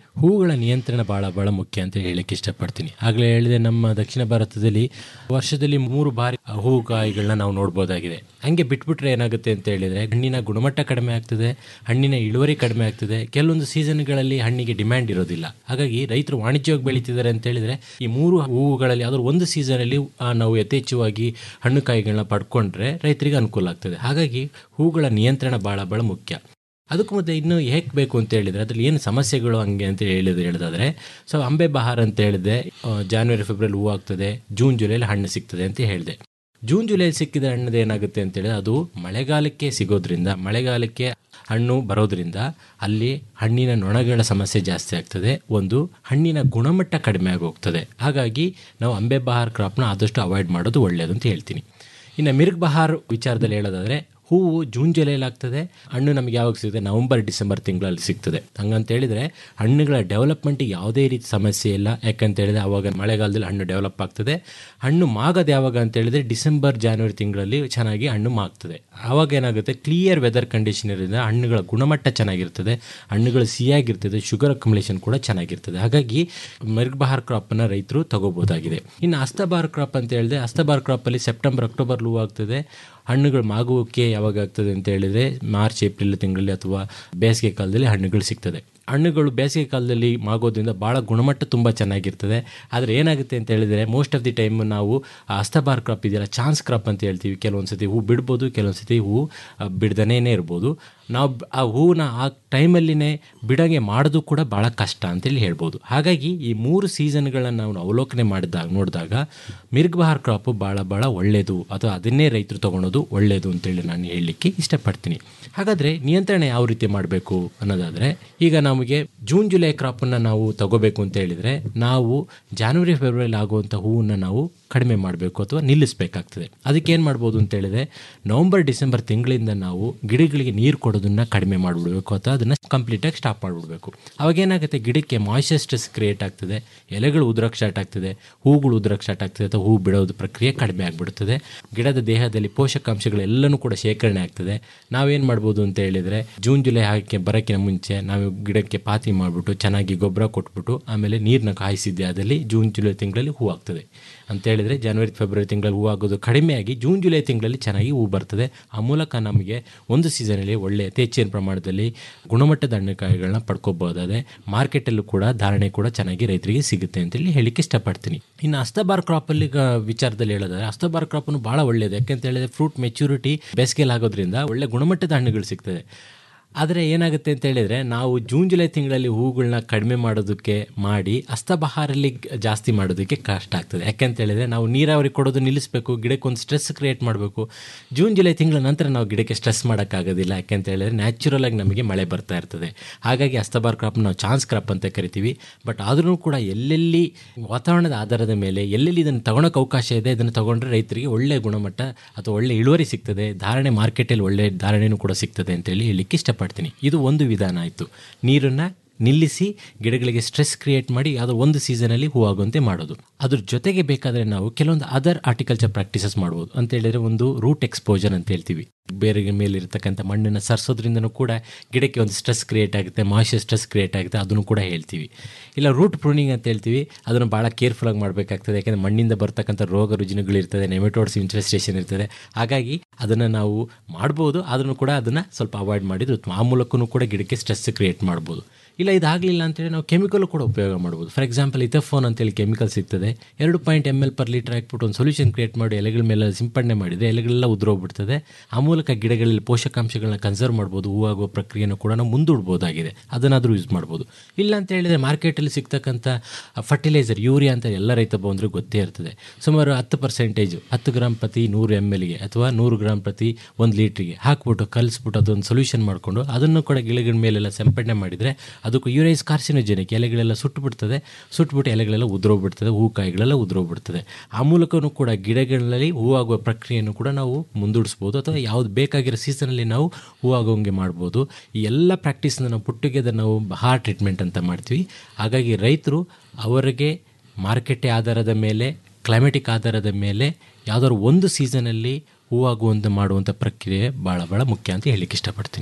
ಹೂಗಳ ನಿಯಂತ್ರಣ ಭಾಳ ಭಾಳ ಮುಖ್ಯ ಅಂತ ಹೇಳಕ್ಕೆ ಇಷ್ಟಪಡ್ತೀನಿ ಆಗಲೇ ಹೇಳಿದೆ ನಮ್ಮ ದಕ್ಷಿಣ ಭಾರತದಲ್ಲಿ ವರ್ಷದಲ್ಲಿ ಮೂರು ಬಾರಿ ಹೂಕಾಯಿಗಳನ್ನ ನಾವು ನೋಡ್ಬೋದಾಗಿದೆ ಹಂಗೆ ಬಿಟ್ಬಿಟ್ರೆ ಏನಾಗುತ್ತೆ ಅಂತ ಹೇಳಿದರೆ ಹಣ್ಣಿನ ಗುಣಮಟ್ಟ ಕಡಿಮೆ ಆಗ್ತದೆ ಹಣ್ಣಿನ ಇಳುವರಿ ಕಡಿಮೆ ಆಗ್ತದೆ ಕೆಲವೊಂದು ಸೀಸನ್ಗಳಲ್ಲಿ ಹಣ್ಣಿಗೆ ಡಿಮ್ಯಾಂಡ್ ಇರೋದಿಲ್ಲ ಹಾಗಾಗಿ ರೈತರು ವಾಣಿಜ್ಯವಾಗಿ ಬೆಳೀತಿದ್ದಾರೆ ಅಂತ ಹೇಳಿದರೆ ಈ ಮೂರು ಹೂವುಗಳಲ್ಲಿ ಯಾವ್ದಾದ್ರು ಒಂದು ಸೀಸನಲ್ಲಿ ನಾವು ಯಥೇಚ್ಛವಾಗಿ ಹಣ್ಣು ಕಾಯಿಗಳನ್ನ ಪಡ್ಕೊಂಡ್ರೆ ರೈತರಿಗೆ ಅನುಕೂಲ ಆಗ್ತದೆ ಹಾಗಾಗಿ ಹೂಗಳ ನಿಯಂತ್ರಣ ಭಾಳ ಭಾಳ ಮುಖ್ಯ ಅದಕ್ಕೂ ಮತ್ತೆ ಇನ್ನು ಹೇಗೆ ಬೇಕು ಅಂತ ಹೇಳಿದರೆ ಅದ್ರಲ್ಲಿ ಏನು ಸಮಸ್ಯೆಗಳು ಹಂಗೆ ಅಂತ ಹೇಳಿದ್ರೆ ಹೇಳಿದಾದ್ರೆ ಸೊ ಅಂಬೆ ಬಹಾರ್ ಅಂತ ಹೇಳಿದೆ ಆ, ಜಾನ್ವರಿ ಫೆಬ್ರವರಿ ಹೂ ಆಗ್ತದೆ ಜೂನ್ ಜುಲೈಲಿ ಹಣ್ಣು ಸಿಗ್ತದೆ ಅಂತ ಹೇಳಿದೆ ಜೂನ್ ಜುಲೈಲಿ ಸಿಕ್ಕಿದ ಹಣ್ಣದು ಏನಾಗುತ್ತೆ ಅಂತ ಹೇಳಿದ್ರೆ ಅದು ಮಳೆಗಾಲಕ್ಕೆ ಸಿಗೋದ್ರಿಂದ ಮಳೆಗಾಲಕ್ಕೆ ಹಣ್ಣು ಬರೋದ್ರಿಂದ ಅಲ್ಲಿ ಹಣ್ಣಿನ ನೊಣಗಳ ಸಮಸ್ಯೆ ಜಾಸ್ತಿ ಆಗ್ತದೆ ಒಂದು ಹಣ್ಣಿನ ಗುಣಮಟ್ಟ ಕಡಿಮೆ ಆಗಿ ಹೋಗ್ತದೆ ಹಾಗಾಗಿ ನಾವು ಅಂಬೆ ಬಹಾರ್ ಕ್ರಾಪ್ನ ಆದಷ್ಟು ಅವಾಯ್ಡ್ ಮಾಡೋದು ಒಳ್ಳೆಯದು ಅಂತ ಹೇಳ್ತೀನಿ ಇನ್ನು ಮಿರ್ಗ್ ಬಹಾರ್ ವಿಚಾರದಲ್ಲಿ ಹೇಳೋದಾದರೆ ಹೂವು ಜೂನ್ ಜುಲೈಲಿ ಆಗ್ತದೆ ಹಣ್ಣು ನಮಗೆ ಯಾವಾಗ ಸಿಗುತ್ತೆ ನವಂಬರ್ ಡಿಸೆಂಬರ್ ತಿಂಗಳಲ್ಲಿ ಸಿಗ್ತದೆ ಹಂಗಂತ ಹೇಳಿದರೆ ಹಣ್ಣುಗಳ ಡೆವಲಪ್ಮೆಂಟಿಗೆ ಯಾವುದೇ ರೀತಿ ಸಮಸ್ಯೆ ಇಲ್ಲ ಯಾಕಂತ ಹೇಳಿದ್ರೆ ಆವಾಗ ಮಳೆಗಾಲದಲ್ಲಿ ಹಣ್ಣು ಡೆವಲಪ್ ಆಗ್ತದೆ ಹಣ್ಣು ಮಾಗೋದು ಯಾವಾಗ ಅಂತ ಹೇಳಿದ್ರೆ ಡಿಸೆಂಬರ್ ಜಾನ್ವರಿ ತಿಂಗಳಲ್ಲಿ ಚೆನ್ನಾಗಿ ಹಣ್ಣು ಮಾಗ್ತದೆ ಆವಾಗ ಏನಾಗುತ್ತೆ ಕ್ಲಿಯರ್ ವೆದರ್ ಕಂಡೀಷನ್ ಇರೋದ್ರಿಂದ ಹಣ್ಣುಗಳ ಗುಣಮಟ್ಟ ಚೆನ್ನಾಗಿರ್ತದೆ ಹಣ್ಣುಗಳು ಸಿಹಿಯಾಗಿರ್ತದೆ ಶುಗರ್ ಅಕ್ಯುಮುಲೇಷನ್ ಕೂಡ ಚೆನ್ನಾಗಿರ್ತದೆ ಹಾಗಾಗಿ ಮಿರ್ಗ್ಬಹಾರ್ ಕ್ರಾಪನ್ನು ರೈತರು ತಗೋಬೋದಾಗಿದೆ ಇನ್ನು ಅಸ್ತಬಾರ್ ಕ್ರಾಪ್ ಅಂತ ಹೇಳಿದ್ರೆ ಅಸ್ತಬಾರ್ ಕ್ರಾಪಲ್ಲಿ ಸೆಪ್ಟೆಂಬರ್ ಅಕ್ಟೋಬರ್ ಹೂ ಆಗ್ತದೆ ಹಣ್ಣುಗಳು ಮಾಗುವಿಕೆ ಯಾವಾಗ ಆಗ್ತದೆ ಅಂತ ಹೇಳಿದ್ರೆ ಮಾರ್ಚ್ ಏಪ್ರಿಲ್ ತಿಂಗಳಲ್ಲಿ ಅಥವಾ ಬೇಸಿಗೆ ಕಾಲದಲ್ಲಿ ಹಣ್ಣುಗಳು ಸಿಗ್ತದೆ ಹಣ್ಣುಗಳು ಬೇಸಿಗೆ ಕಾಲದಲ್ಲಿ ಮಾಗೋದ್ರಿಂದ ಭಾಳ ಗುಣಮಟ್ಟ ತುಂಬ ಚೆನ್ನಾಗಿರ್ತದೆ ಆದರೆ ಏನಾಗುತ್ತೆ ಅಂತ ಹೇಳಿದರೆ ಮೋಸ್ಟ್ ಆಫ್ ದಿ ಟೈಮ್ ನಾವು ಆ ಅಸ್ತಬಾರ್ ಕ್ರಾಪ್ ಇದೆಯಲ್ಲ ಚಾನ್ಸ್ ಕ್ರಾಪ್ ಅಂತ ಹೇಳ್ತೀವಿ ಕೆಲವೊಂದು ಸತಿ ಹೂ ಬಿಡ್ಬೋದು ಕೆಲವೊಂದು ಸತಿ ಹೂ ಬಿಡ್ದನೇ ಇರ್ಬೋದು ನಾವು ಬ- ಆ ಹೂವನ್ನ ಆ ಟೈಮಲ್ಲಿನೇ ಬಿಡಂಗೆ ಮಾಡೋದು ಕೂಡ ಭಾಳ ಕಷ್ಟ ಅಂತೇಳಿ ಹೇಳ್ಬೋದು ಹಾಗಾಗಿ ಈ ಮೂರು ಸೀಸನ್ಗಳನ್ನ ನಾವು ಅವಲೋಕನೆ ಮಾಡಿದಾಗ ನೋಡಿದಾಗ ಮಿರ್ಗ್ ಬಹಾರ್ ಕ್ರಾಪು ಭಾಳ ಭಾಳ ಒಳ್ಳೆಯದು ಅಥವಾ ಅದನ್ನೇ ರೈತರು ತೊಗೊಳೋದು ಒಳ್ಳೆಯದು ಅಂತೇಳಿ ನಾನು ಹೇಳಲಿಕ್ಕೆ ಇಷ್ಟಪಡ್ತೀನಿ ಹಾಗಾದರೆ ನಿಯಂತ್ರಣ ಯಾವ ರೀತಿ ಮಾಡಬೇಕು ಅನ್ನೋದಾದರೆ ಈಗ ನಮಗೆ ಜೂನ್ ಜುಲೈ ಕ್ರಾಪನ್ನು ನಾವು ತಗೋಬೇಕು ಅಂತ ಹೇಳಿದರೆ ನಾವು ಜಾನ್ವರಿ ಫೆಬ್ರವರಿಲಿ ಆಗುವಂಥ ಹೂವನ್ನು ನಾವು ಕಡಿಮೆ ಮಾಡಬೇಕು ಅಥವಾ ನಿಲ್ಲಿಸಬೇಕಾಗ್ತದೆ ಅದಕ್ಕೆ ಏನು ಮಾಡ್ಬೋದು ಅಂತ ಹೇಳಿದ್ರೆ ನವಂಬರ್ ಡಿಸೆಂಬರ್ ತಿಂಗಳಿಂದ ನಾವು ಗಿಡಗಳಿಗೆ ನೀರು ಕೊಡೋದನ್ನ ಕಡಿಮೆ ಮಾಡಿಬಿಡ್ಬೇಕು ಅಥವಾ ಅದನ್ನು ಕಂಪ್ಲೀಟಾಗಿ ಸ್ಟಾಪ್ ಮಾಡಿಬಿಡ್ಬೇಕು ಅವಾಗ ಏನಾಗುತ್ತೆ ಗಿಡಕ್ಕೆ ಮಾಯ್ಚರ್ ಸ್ಟ್ರೆಸ್ ಕ್ರಿಯೇಟ್ ಆಗ್ತದೆ ಎಲೆಗಳು ಉದ್ರಕ್ಕೆ ಸ್ಟಾರ್ಟ್ ಆಗ್ತದೆ ಹೂಗಳು ಉದ್ರಕ್ಕೆ ಸ್ಟಾರ್ಟ್ ಆಗ್ತದೆ ಅಥವಾ ಹೂ ಬಿಡೋದು ಪ್ರಕ್ರಿಯೆ ಕಡಿಮೆ ಆಗಿಬಿಡ್ತದೆ ಗಿಡದ ದೇಹದಲ್ಲಿ ಪೋಷಕಾಂಶಗಳೆಲ್ಲನೂ ಕೂಡ ಶೇಖರಣೆ ಆಗ್ತದೆ ನಾವೇನು ಮಾಡ್ಬೋದು ಅಂತ ಹೇಳಿದರೆ ಜೂನ್ ಜುಲೈ ಹಾಕಿ ಬರೋಕ್ಕಿಂತ ಮುಂಚೆ ನಾವು ಗಿಡಕ್ಕೆ ಪಾತಿ ಮಾಡಿಬಿಟ್ಟು ಚೆನ್ನಾಗಿ ಗೊಬ್ಬರ ಕೊಟ್ಬಿಟ್ಟು ಆಮೇಲೆ ನೀರನ್ನ ಕಾಯಿಸಿದ್ದೆ ಅದಲ್ಲಿ ಜೂನ್ ಜುಲೈ ತಿಂಗಳಲ್ಲಿ ಹೂ ಆಗ್ತದೆ ಅಂತ ಹೇಳಿದ್ರೆ ಜನವರಿ ಫೆಬ್ರವರಿ ತಿಂಗಳಲ್ಲಿ ಹೂ ಆಗೋದು ಕಡಿಮೆಯಾಗಿ ಜೂನ್ ಜುಲೈ ತಿಂಗಳಲ್ಲಿ ಚೆನ್ನಾಗಿ ಹೂ ಬರ್ತದೆ ಆ ಮೂಲಕ ನಮಗೆ ಒಂದು ಸೀಸನಲ್ಲಿ ಒಳ್ಳೆ ಹೆಚ್ಚಿನ ಪ್ರಮಾಣದಲ್ಲಿ ಗುಣಮಟ್ಟದ ಹಣ್ಣುಕಾಯಿಗಳನ್ನ ಪಡ್ಕೋಬಹುದಾದೆ ಮಾರ್ಕೆಟಲ್ಲೂ ಕೂಡ ಧಾರಣೆ ಕೂಡ ಚೆನ್ನಾಗಿ ರೈತರಿಗೆ ಸಿಗುತ್ತೆ ಅಂತೇಳಿ ಹೇಳಿಕ್ಕೆ ಇಷ್ಟಪಡ್ತೀನಿ ಇನ್ನು ಅಸ್ತಬಾರ್ ಕ್ರಾಪಲ್ಲಿ ವಿಚಾರದಲ್ಲಿ ಹೇಳೋದಾದ್ರೆ ಅಸ್ತಬಾರ್ ಕ್ರಾಪನ್ನು ಭಾಳ ಒಳ್ಳೆಯದು ಯಾಕೆಂತ ಹೇಳಿದ್ರೆ ಫ್ರೂಟ್ ಮೆಚುರಿಟಿ ಬೇಸಿಗೆಯಲ್ಲಿ ಆಗೋದ್ರಿಂದ ಒಳ್ಳೆ ಗುಣಮಟ್ಟದ ಹಣ್ಣುಗಳು ಸಿಗ್ತದೆ ಆದರೆ ಏನಾಗುತ್ತೆ ಅಂತ ಹೇಳಿದರೆ ನಾವು ಜೂನ್ ಜುಲೈ ತಿಂಗಳಲ್ಲಿ ಹೂಗಳನ್ನ ಕಡಿಮೆ ಮಾಡೋದಕ್ಕೆ ಮಾಡಿ ಅಸ್ತಬಹಾರಲ್ಲಿ ಜಾಸ್ತಿ ಮಾಡೋದಕ್ಕೆ ಕಷ್ಟ ಆಗ್ತದೆ ಯಾಕೆಂತ ಹೇಳಿದರೆ ನಾವು ನೀರಾವರಿ ಕೊಡೋದು ನಿಲ್ಲಿಸಬೇಕು ಗಿಡಕ್ಕೆ ಒಂದು ಸ್ಟ್ರೆಸ್ ಕ್ರಿಯೇಟ್ ಮಾಡಬೇಕು ಜೂನ್ ಜುಲೈ ತಿಂಗಳ ನಂತರ ನಾವು ಗಿಡಕ್ಕೆ ಸ್ಟ್ರೆಸ್ ಮಾಡೋಕ್ಕಾಗೋದಿಲ್ಲ ಯಾಕೆಂತ ಹೇಳಿದ್ರೆ ನ್ಯಾಚುರಲ್ ಆಗಿ ನಮಗೆ ಮಳೆ ಬರ್ತಾ ಇರ್ತದೆ ಹಾಗಾಗಿ ಅಸ್ತಬಾರ್ ಕ್ರಾಪ್ ನಾವು ಚಾನ್ಸ್ ಕ್ರಾಪ್ ಅಂತ ಕರಿತೀವಿ ಬಟ್ ಆದ್ರೂ ಕೂಡ ಎಲ್ಲೆಲ್ಲಿ ವಾತಾವರಣದ ಆಧಾರದ ಮೇಲೆ ಎಲ್ಲೆಲ್ಲಿ ಇದನ್ನು ತಗೊಳಕ್ಕೆ ಅವಕಾಶ ಇದೆ ಇದನ್ನು ತಗೊಂಡ್ರೆ ರೈತರಿಗೆ ಒಳ್ಳೆ ಗುಣಮಟ್ಟ ಅಥವಾ ಒಳ್ಳೆ ಇಳುವರಿ ಸಿಗ್ತದೆ ಧಾರಣೆ ಮಾರ್ಕೆಟಲ್ಲಿ ಒಳ್ಳೆ ಧಾರಣೆನೂ ಕೂಡ ಸಿಗ್ತದೆ ಅಂತೇಳಿ ಹೇಳಲಿಕ್ಕೆ ಇಷ್ಟಪಡ್ತೀನಿ ಇದು ಒಂದು ವಿಧಾನ ಆಯಿತು ನೀರನ್ನು ನಿಲ್ಲಿಸಿ ಗಿಡಗಳಿಗೆ ಸ್ಟ್ರೆಸ್ ಕ್ರಿಯೇಟ್ ಮಾಡಿ ಯಾವುದೋ ಒಂದು ಸೀಸನಲ್ಲಿ ಹೂವಾಗುವಂತೆ ಮಾಡೋದು ಅದ್ರ ಜೊತೆಗೆ ಬೇಕಾದರೆ ನಾವು ಕೆಲವೊಂದು ಅದರ್ ಆರ್ಟಿಕಲ್ಚರ್ ಪ್ರಾಕ್ಟೀಸಸ್ ಮಾಡ್ಬೋದು ಅಂತ ಹೇಳಿದ್ರೆ ಒಂದು ರೂಟ್ ಎಕ್ಸ್ಪೋಜರ್ ಅಂತ ಹೇಳ್ತೀವಿ ಬೇರೆ ಮೇಲೆ ಇರತಕ್ಕಂಥ ಮಣ್ಣನ್ನು ಸರಿಸೋದ್ರಿಂದನೂ ಕೂಡ ಗಿಡಕ್ಕೆ ಒಂದು ಸ್ಟ್ರೆಸ್ ಕ್ರಿಯೇಟ್ ಆಗುತ್ತೆ ಮಾಯ್ಚರ್ ಸ್ಟ್ರೆಸ್ ಕ್ರಿಯೇಟ್ ಆಗುತ್ತೆ ಅದನ್ನು ಕೂಡ ಹೇಳ್ತೀವಿ ಇಲ್ಲ ರೂಟ್ ಪ್ರೂನಿಂಗ್ ಅಂತ ಹೇಳ್ತೀವಿ ಅದನ್ನು ಭಾಳ ಕೇರ್ಫುಲ್ಲಾಗಿ ಮಾಡಬೇಕಾಗ್ತದೆ ಯಾಕೆಂದರೆ ಮಣ್ಣಿಂದ ಬರ್ತಕ್ಕಂಥ ರೋಗ ರುಜಿನಗಳಿರ್ತದೆ ನೆಮೆಟೋಡ್ಸ್ ಇನ್ಫೆಸ್ಟೇಷನ್ ಇರ್ತದೆ ಹಾಗಾಗಿ ಅದನ್ನು ನಾವು ಮಾಡ್ಬೋದು ಆದ್ರೂ ಕೂಡ ಅದನ್ನು ಸ್ವಲ್ಪ ಅವಾಯ್ಡ್ ಮಾಡಿದ್ರು ಉತ್ತಮ. ಆ ಮೂಲಕನೂ ಕೂಡ ಗಿಡಕ್ಕೆ ಸ್ಟ್ರೆಸ್ ಕ್ರಿಯೇಟ್ ಮಾಡ್ಬೋದು ಇಲ್ಲ ಇದಾಗಲಿಲ್ಲ ಅಂತೇಳಿ ನಾವು ಕೆಮಿಕಲ್ ಕೂಡ ಉಪಯೋಗ ಮಾಡ್ಬೋದು ಫಾರ್ ಎಕ್ಸಾಂಪಲ್ ಇಥಫೋನ್ ಅಂತೇಳಿ ಕೆಮಿಕಲ್ ಸಿಗ್ತದೆ ಎರಡು point M L per litre ಹಾಕ್ಬಿಟ್ಟು ಒಂದು ಸೊಲ್ಯೂಷನ್ ಕ್ರಿಯೇಟ್ ಮಾಡಿ ಎಲೆಗಳ ಮೇಲೆ ಸಿಂಪಡಣೆ ಮಾಡಿದರೆ ಎಲೆಗಳೆಲ್ಲ ಉದುರೋಗ್ಬಿಡ್ತದೆ ಆ ಮೂಲಕ ಗಿಡಗಳಲ್ಲಿ ಪೋಷಕಾಂಶಗಳನ್ನ ಕನ್ಸರ್ವ್ ಮಾಡ್ಬೋದು ಹೂವಾಗುವ ಪ್ರಕ್ರಿಯೆನೂ ಕೂಡ ನಾವು ಮುಂದೂಡ್ಬೋದಾಗಿದೆ ಅದನ್ನಾದರೂ ಯೂಸ್ ಮಾಡ್ಬೋದು ಇಲ್ಲ ಅಂತ ಹೇಳಿದರೆ ಮಾರ್ಕೆಟಲ್ಲಿ ಸಿಗ್ತಕ್ಕಂಥ ಫರ್ಟಿಲೈಸರ್ ಯೂರಿಯಾ ಅಂತ ಎಲ್ಲ ರೈತ ಬಂದರೂ ಗೊತ್ತೇ ಇರ್ತದೆ ಸುಮಾರು ಹತ್ತು ಪರ್ಸೆಂಟೇಜು ಹತ್ತು ಗ್ರಾಮ್ ಪ್ರತಿ ನೂರು ಎಮ್ ಎಲ್ಗೆ ಅಥವಾ ನೂರು ಗ್ರಾಮ್ ಪ್ರತಿ ಒಂದು ಲೀಟ್ರಿಗೆ ಹಾಕ್ಬಿಟ್ಟು ಕಲಿಸ್ಬಿಟ್ಟು ಅದೊಂದು ಸೊಲ್ಯೂಷನ್ ಮಾಡಿಕೊಂಡು ಅದನ್ನು ಕೂಡ ಗಿಡಗಳ ಮೇಲೆಲ್ಲ ಸಿಂಪಡಣೆ ಮಾಡಿದರೆ ಅದಕ್ಕೂ ಯೂರೈಸ್ ಕಾರ್ಸಿನೋಜೆನಿಕ್ ಎಲೆಗಳೆಲ್ಲ ಸುಟ್ಟುಬಿಡ್ತದೆ ಸುಟ್ಟುಬಿಟ್ಟು ಎಲೆಗಳೆಲ್ಲ ಉದುರೋಗ್ಬಿಡ್ತದೆ ಹೂ ಕಾಯಿಗಳೆಲ್ಲ ಉದುರೋಗ್ಬಿಡ್ತದೆ ಆ ಮೂಲಕನೂ ಕೂಡ ಗಿಡಗಳಲ್ಲಿ ಹೂವಾಗುವ ಪ್ರಕ್ರಿಯೆಯನ್ನು ಕೂಡ ನಾವು ಮುಂದೂಡಿಸ್ಬೋದು ಅಥವಾ ಯಾವ್ದು ಬೇಕಾಗಿರೋ ಸೀಸನಲ್ಲಿ ನಾವು ಹೂವಾಗೋಂಗೆ ಮಾಡ್ಬೋದು ಈ ಎಲ್ಲ ಪ್ರಾಕ್ಟೀಸ್ನ ನಾವು ಪುಟ್ಟಿಗೆದ ನಾವು ಹಾರ್ ಟ್ರೀಟ್ಮೆಂಟ್ ಅಂತ ಮಾಡ್ತೀವಿ ಹಾಗಾಗಿ ರೈತರು ಅವರಿಗೆ ಮಾರ್ಕೆಟೆ ಆಧಾರದ ಮೇಲೆ ಕ್ಲೈಮೆಟಿಕ್ ಆಧಾರದ ಮೇಲೆ ಯಾವುದಾದ್ರು ಒಂದು ಸೀಸನಲ್ಲಿ ಹೂವಾಗುವಂತೆ ಮಾಡುವಂಥ ಪ್ರಕ್ರಿಯೆ ಭಾಳ ಭಾಳ ಮುಖ್ಯ ಅಂತ ಹೇಳಲಿಕ್ಕೆ ಇಷ್ಟಪಡ್ತೀನಿ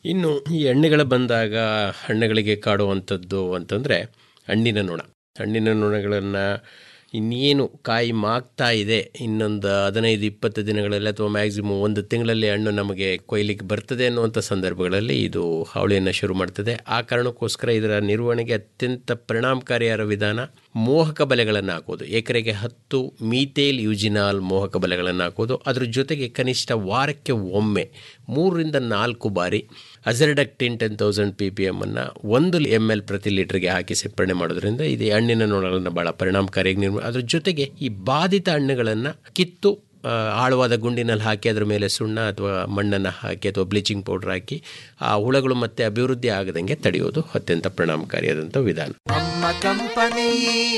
ಇನ್ನು ಈ ಹಣ್ಣುಗಳು ಬಂದಾಗ ಹಣ್ಣುಗಳಿಗೆ ಕಾಡುವಂಥದ್ದು ಅಂತಂದರೆ ಹಣ್ಣಿನ ನೊಣ ಹಣ್ಣಿನ ನೊಣಗಳನ್ನು ಇನ್ನೇನು ಕಾಯಿ ಮಾಗ್ತಾ ಇದೆ ಇನ್ನೊಂದು ಹದಿನೈದು ಇಪ್ಪತ್ತು ದಿನಗಳಲ್ಲಿ ಅಥವಾ ಮ್ಯಾಕ್ಸಿಮಮ್ ಒಂದು ತಿಂಗಳಲ್ಲಿ ಹಣ್ಣು ನಮಗೆ ಕೊಯ್ಲಿಕ್ಕೆ ಬರ್ತದೆ ಅನ್ನುವಂಥ ಸಂದರ್ಭಗಳಲ್ಲಿ ಇದು ಹಾವಳಿಯನ್ನು ಶುರು ಮಾಡ್ತದೆ ಆ ಕಾರಣಕ್ಕೋಸ್ಕರ ಇದರ ನಿರ್ವಹಣೆಗೆ ಅತ್ಯಂತ ಪರಿಣಾಮಕಾರಿಯಾದ ವಿಧಾನ ಮೋಹಕ ಬಲೆಗಳನ್ನು ಹಾಕೋದು ಎಕರೆಗೆ ಹತ್ತು ಮೀಥೇಲ್ ಯುಜಿನಾಲ್ ಮೋಹಕ ಬಲೆಗಳನ್ನು ಹಾಕೋದು ಅದ್ರ ಜೊತೆಗೆ ಕನಿಷ್ಠ ವಾರಕ್ಕೆ ಒಮ್ಮೆ ಮೂರರಿಂದ ನಾಲ್ಕು ಬಾರಿ azadirachtin ten thousand P P ಎಮ್ಮನ್ನು ಒಂದು ಎಮ್ ಎಲ್ ಪ್ರತಿ ಲೀಟ್ರಿಗೆ ಹಾಕಿ ಸಿಂಪರಣೆ ಮಾಡೋದ್ರಿಂದ ಇದು ಹಣ್ಣಿನ ನೊಣಗಳನ್ನು ಭಾಳ ಪರಿಣಾಮಕಾರಿಯಾಗಿ ನಿರ್ಮ ಅದ್ರ ಜೊತೆಗೆ ಈ ಬಾಧಿತ ಹಣ್ಣುಗಳನ್ನು ಕಿತ್ತು ಆ, ಆಳವಾದ ಗುಂಡಿನಲ್ಲಿ ಹಾಕಿ ಅದರ ಮೇಲೆ ಸುಣ್ಣ ಅಥವಾ ಮಣ್ಣನ್ನು ಹಾಕಿ ಅಥವಾ ಬ್ಲೀಚಿಂಗ್ ಪೌಡರ್ ಹಾಕಿ ಆ ಹುಳಗಳು ಮತ್ತೆ ಅಭಿವೃದ್ಧಿ ಆಗದಂಗೆ ತಡೆಯೋದು ಅತ್ಯಂತ ಪರಿಣಾಮಕಾರಿಯಾದಂಥ ವಿಧಾನ ನಮ್ಮ ಕಂಪನಿ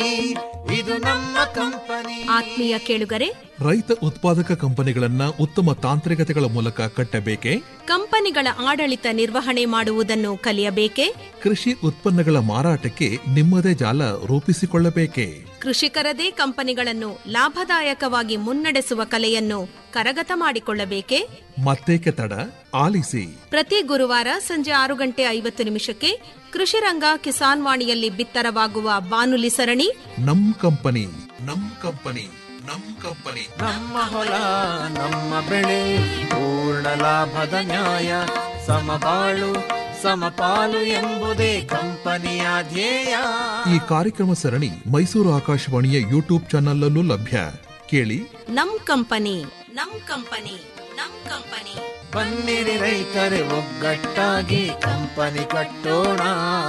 ಇದು ನಮ್ಮ ಕಂಪನಿ ಆತ್ಮೀಯ ಕೇಳುಗರೆ ರೈತ ಉತ್ಪಾದಕ ಕಂಪನಿಗಳನ್ನ ಉತ್ತಮ ತಾಂತ್ರಿಕತೆಗಳ ಮೂಲಕ ಕಟ್ಟಬೇಕೆ ಕಂಪನಿಗಳ ಆಡಳಿತ ನಿರ್ವಹಣೆ ಮಾಡುವುದನ್ನು ಕಲಿಯಬೇಕೆ ಕೃಷಿ ಉತ್ಪನ್ನಗಳ ಮಾರಾಟಕ್ಕೆ ನಿಮ್ಮದೇ ಜಾಲ ರೂಪಿಸಿಕೊಳ್ಳಬೇಕೆ ಕೃಷಿಕರದೇ ಕಂಪನಿಗಳನ್ನು ಲಾಭದಾಯಕವಾಗಿ ಮುನ್ನಡೆಸುವ ಕಲೆಯನ್ನು ಕರಗತ ಮಾಡಿಕೊಳ್ಳಬೇಕೆ ಮತ್ತೇಕೆ ತಡ ಆಲಿಸಿ ಪ್ರತಿ ಗುರುವಾರ ಸಂಜೆ ಆರು ಗಂಟೆ ಐವತ್ತು ನಿಮಿಷಕ್ಕೆ ಕೃಷಿರಂಗ ಕಿಸಾನ್ ವಾಣಿಯಲ್ಲಿ ಬಿತ್ತರವಾಗುವ ಬಾನುಲಿ ಸರಣಿ ನಮ್ ಕಂಪನಿ ನಮ್ ಕಂಪನಿ ನಮ್ ಕಂಪನಿ ನಮ್ಮ ಹೊಲ ನಮ್ಮ ಬೆಳೆ ಪೂರ್ಣ ಲಾಭದ ನ್ಯಾಯ ಸಮಬಾಳು ಸಮಪಾಲು ಎಂಬುದೇ ಕಂಪನಿಯ ಧ್ಯೇಯ ಈ ಕಾರ್ಯಕ್ರಮ ಸರಣಿ ಮೈಸೂರು ಆಕಾಶವಾಣಿಯ ಯೂಟ್ಯೂಬ್ ಚಾನಲ್ಲೂ ಲಭ್ಯ ಕೇಳಿ ನಮ್ ಕಂಪನಿ ನಮ್ ಕಂಪನಿ ನಮ್ ಕಂಪನಿ ಬನ್ನಿರಿ ರೈತರೆ ಒಗ್ಗಟ್ಟಾಗಿ ಕಂಪನಿ ಕಟ್ಟೋಣ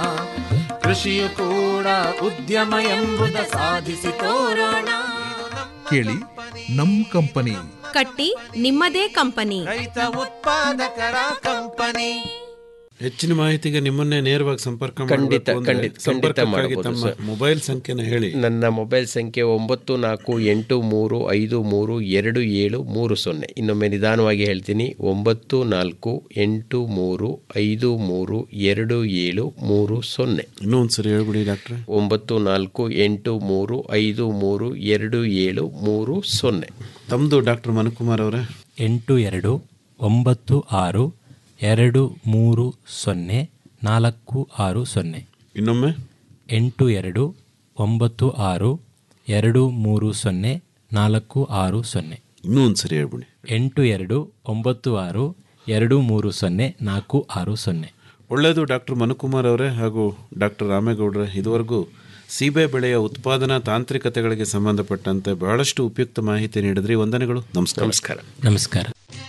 ಕೃಷಿಯು ಕೂಡ ಉದ್ಯಮ ಎಂಬುದ ಸಾಧಿಸಿ ತೋರೋಣ ಕೇಳಿ ನಮ್ ಕಂಪನಿ ಕಟ್ಟಿ ನಿಮ್ಮದೇ ಕಂಪನಿ ರೈತ ಉತ್ಪಾದಕರ ಕಂಪನಿ ಹೆಚ್ಚಿನ ಮಾಹಿತಿಗೆ ನಿಮ್ಮನ್ನೇ ನೇರವಾಗಿ ಸಂಪರ್ಕ ಖಂಡಿತ ಮಾಡ್ಬೇಕು ಅಂದ್ರೆ ಖಂಡಿತ ಖಂಡಿತ ಸಂಪರ್ಕಕ್ಕಾಗಿ ಮಾಡಬಹುದು ತಮ್ಮ ಸರ್. ಮೊಬೈಲ್ ಸಂಖ್ಯೆನ ಹೇಳಿ ನನ್ನ ಮೊಬೈಲ್ ಸಂಖ್ಯೆ ಒಂಬತ್ತು ನಾಲ್ಕು ಎಂಟು ಮೂರು ಐದು ಮೂರು ಎರಡು ಏಳು ಮೂರು ಸೊನ್ನೆ ಇನ್ನೊಮ್ಮೆ ನಿಧಾನವಾಗಿ ಹೇಳ್ತೀನಿ ಒಂಬತ್ತು ನಾಲ್ಕು ಎಂಟು ಮೂರು ಐದು ಮೂರು ಎರಡು ಏಳು ಮೂರು ಸೊನ್ನೆ ಇನ್ನೂ ಒಂದ್ಸರಿ ಹೇಳ್ಬಿಡಿ ಡಾಕ್ಟ್ರೆ ಒಂಬತ್ತು ನಾಲ್ಕು ಎಂಟು ಮೂರು ಐದು ಮೂರು ಎರಡು ಏಳು ಮೂರು ಸೊನ್ನೆ ತಮ್ಮದು ಡಾಕ್ಟರ್ ಮನುಕುಮಾರ್ ಅವರೇ ಎಂಟು ಎರಡು ಒಂಬತ್ತು ಆರು ಎರಡು ಮೂರು ಸೊನ್ನೆ ನಾಲ್ಕು ಆರು ಸೊನ್ನೆ ಇನ್ನೊಮ್ಮೆ ಎಂಟು ಎರಡು ಒಂಬತ್ತು ಆರು ಎರಡು ಮೂರು ಸೊನ್ನೆ ನಾಲ್ಕು ಆರು ಸೊನ್ನೆ ಇನ್ನೂ ಒಂದ್ಸರಿ ಹೇಳ್ಬಿಡಿ ಎಂಟು ಎರಡು ಒಂಬತ್ತು ಆರು ಎರಡು ಮೂರು ಸೊನ್ನೆ ನಾಲ್ಕು ಆರು ಸೊನ್ನೆ ಒಳ್ಳೆಯದು ಡಾಕ್ಟರ್ ಮನುಕುಮಾರ್ ಅವರೇ ಹಾಗೂ ಡಾಕ್ಟರ್ ರಾಮೇಗೌಡ್ರೆ ಇದುವರೆಗೂ ಸೀಬೆ ಬೆಳೆಯ ಉತ್ಪಾದನಾ ತಾಂತ್ರಿಕತೆಗಳಿಗೆ ಸಂಬಂಧಪಟ್ಟಂತೆ ಬಹಳಷ್ಟು ಉಪಯುಕ್ತ ಮಾಹಿತಿ ನೀಡಿದ್ರಿ ವಂದನೆಗಳು ನಮಸ್ಕಾರ ನಮಸ್ಕಾರ ನಮಸ್ಕಾರ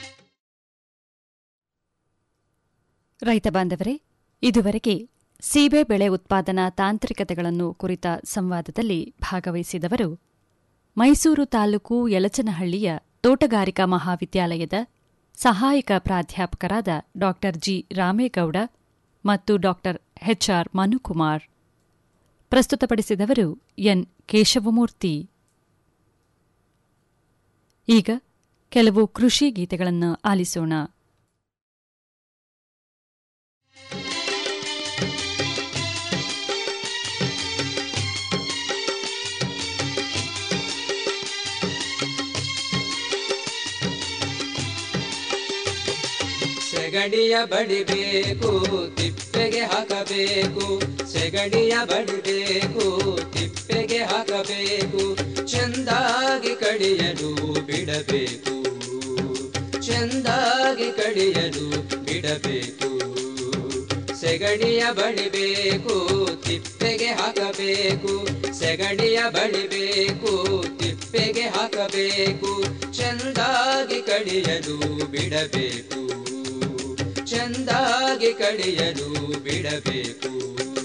ರೈತ ಬಾಂಧವರೇ ಇದುವರೆಗೆ ಸೀಬೆ ಬೆಳೆ ಉತ್ಪಾದನಾ ತಾಂತ್ರಿಕತೆಗಳನ್ನು ಕುರಿತ ಸಂವಾದದಲ್ಲಿ ಭಾಗವಹಿಸಿದವರು ಮೈಸೂರು ತಾಲೂಕು ಯಲಚನಹಳ್ಳಿಯ ತೋಟಗಾರಿಕಾ ಮಹಾವಿದ್ಯಾಲಯದ ಸಹಾಯಕ ಪ್ರಾಧ್ಯಾಪಕರಾದ ಡಾ ಜಿ ರಾಮೇಗೌಡ ಮತ್ತು ಡಾ ಎಚ್ಆರ್ ಮನುಕುಮಾರ್ ಪ್ರಸ್ತುತಪಡಿಸಿದವರು ಎನ್ ಕೇಶವಮೂರ್ತಿ ಈಗ ಕೆಲವು ಕೃಷಿ ಗೀತೆಗಳನ್ನು ಆಲಿಸೋಣ ಸೆಗಡಿಯ ಬಡಿಬೇಕು ತಿಪ್ಪೆಗೆ ಹಾಕಬೇಕು ಸೆಗಡಿಯ ಬಡಿಬೇಕು ತಿಪ್ಪೆಗೆ ಹಾಕಬೇಕು ಚೆಂದಾಗಿ ಕಡಿಯಲು ಬಿಡಬೇಕು ಚೆಂದಾಗಿ ಕಡಿಯಲು ಬಿಡಬೇಕು ಸೆಗಡಿಯ ಬಡಿಬೇಕು ತಿಪ್ಪೆಗೆ ಹಾಕಬೇಕು ಸೆಗಡಿಯ ಬಡಿಬೇಕು ತಿಪ್ಪೆಗೆ ಹಾಕಬೇಕು ಚೆಂದಾಗಿ ಕಡಿಯಲು ಬಿಡಬೇಕು ಚೆಂದಾಗಿ ಕಡಿಯಲು ಬಿಡಬೇಕು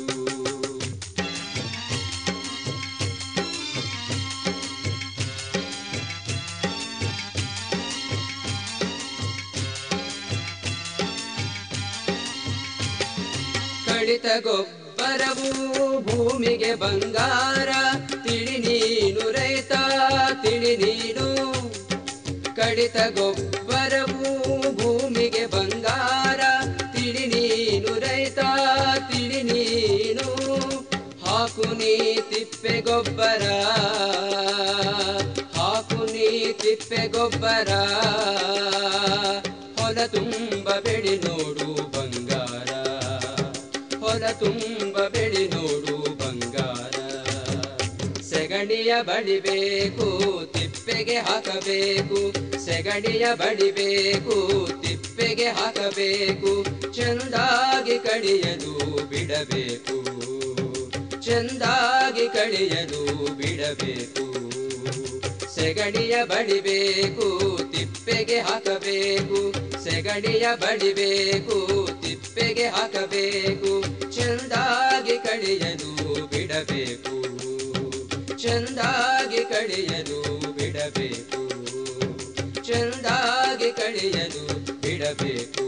ಕಡಿತ ಗೊಬ್ಬರವು ಭೂಮಿಗೆ ಬಂಗಾರ ತಿಳಿ ನೀನು ರೈತ ತಿಳಿ ನೀನು ಕಡಿತ ಗೊಬ್ಬರವು ಭೂಮಿಗೆ ಬಂಗಾರ ತಿಳಿ ನೀನು ರೈತ ತಿಳಿ ನೀನು ಹಾಕು ನೀ ತಿಪ್ಪೆ ಗೊಬ್ಬರ ಹಾಕು ನೀ ತಿಪ್ಪೆ ಗೊಬ್ಬರ ಹೊಲ ತುಂಬ ಬೆಳಿ ನೋಡು ಬಂಗಾರ ಬಡಿಬೇಕು ತಿಪ್ಪೆಗೆ ಹಾಕಬೇಕು ಸೆಗಡಿಯ ಬಡಿಬೇಕು ತಿಪ್ಪೆಗೆ ಹಾಕಬೇಕು ಚೆಂದಾಗಿ ಕಡಿಯಲು ಬಿಡಬೇಕು ಚೆಂದಾಗಿ ಕಡಿಯಲು ಬಿಡಬೇಕು ಸೆಗಡಿಯ ಬಡಿಬೇಕು ತಿಪ್ಪೆಗೆ ಹಾಕಬೇಕು ಸೆಗಡಿಯ ಬಡಿಬೇಕು ತಿಪ್ಪೆಗೆ ಹಾಕಬೇಕು ಚೆಂದಾಗಿ ಕಡಿಯಲು ಬಿಡಬೇಕು ಚೆಂದಾಗಿ ಕಡಿಯಲು ಬಿಡಬೇಕು ಚೆಂದಾಗಿ ಕಡಿಯಲು ಬಿಡಬೇಕು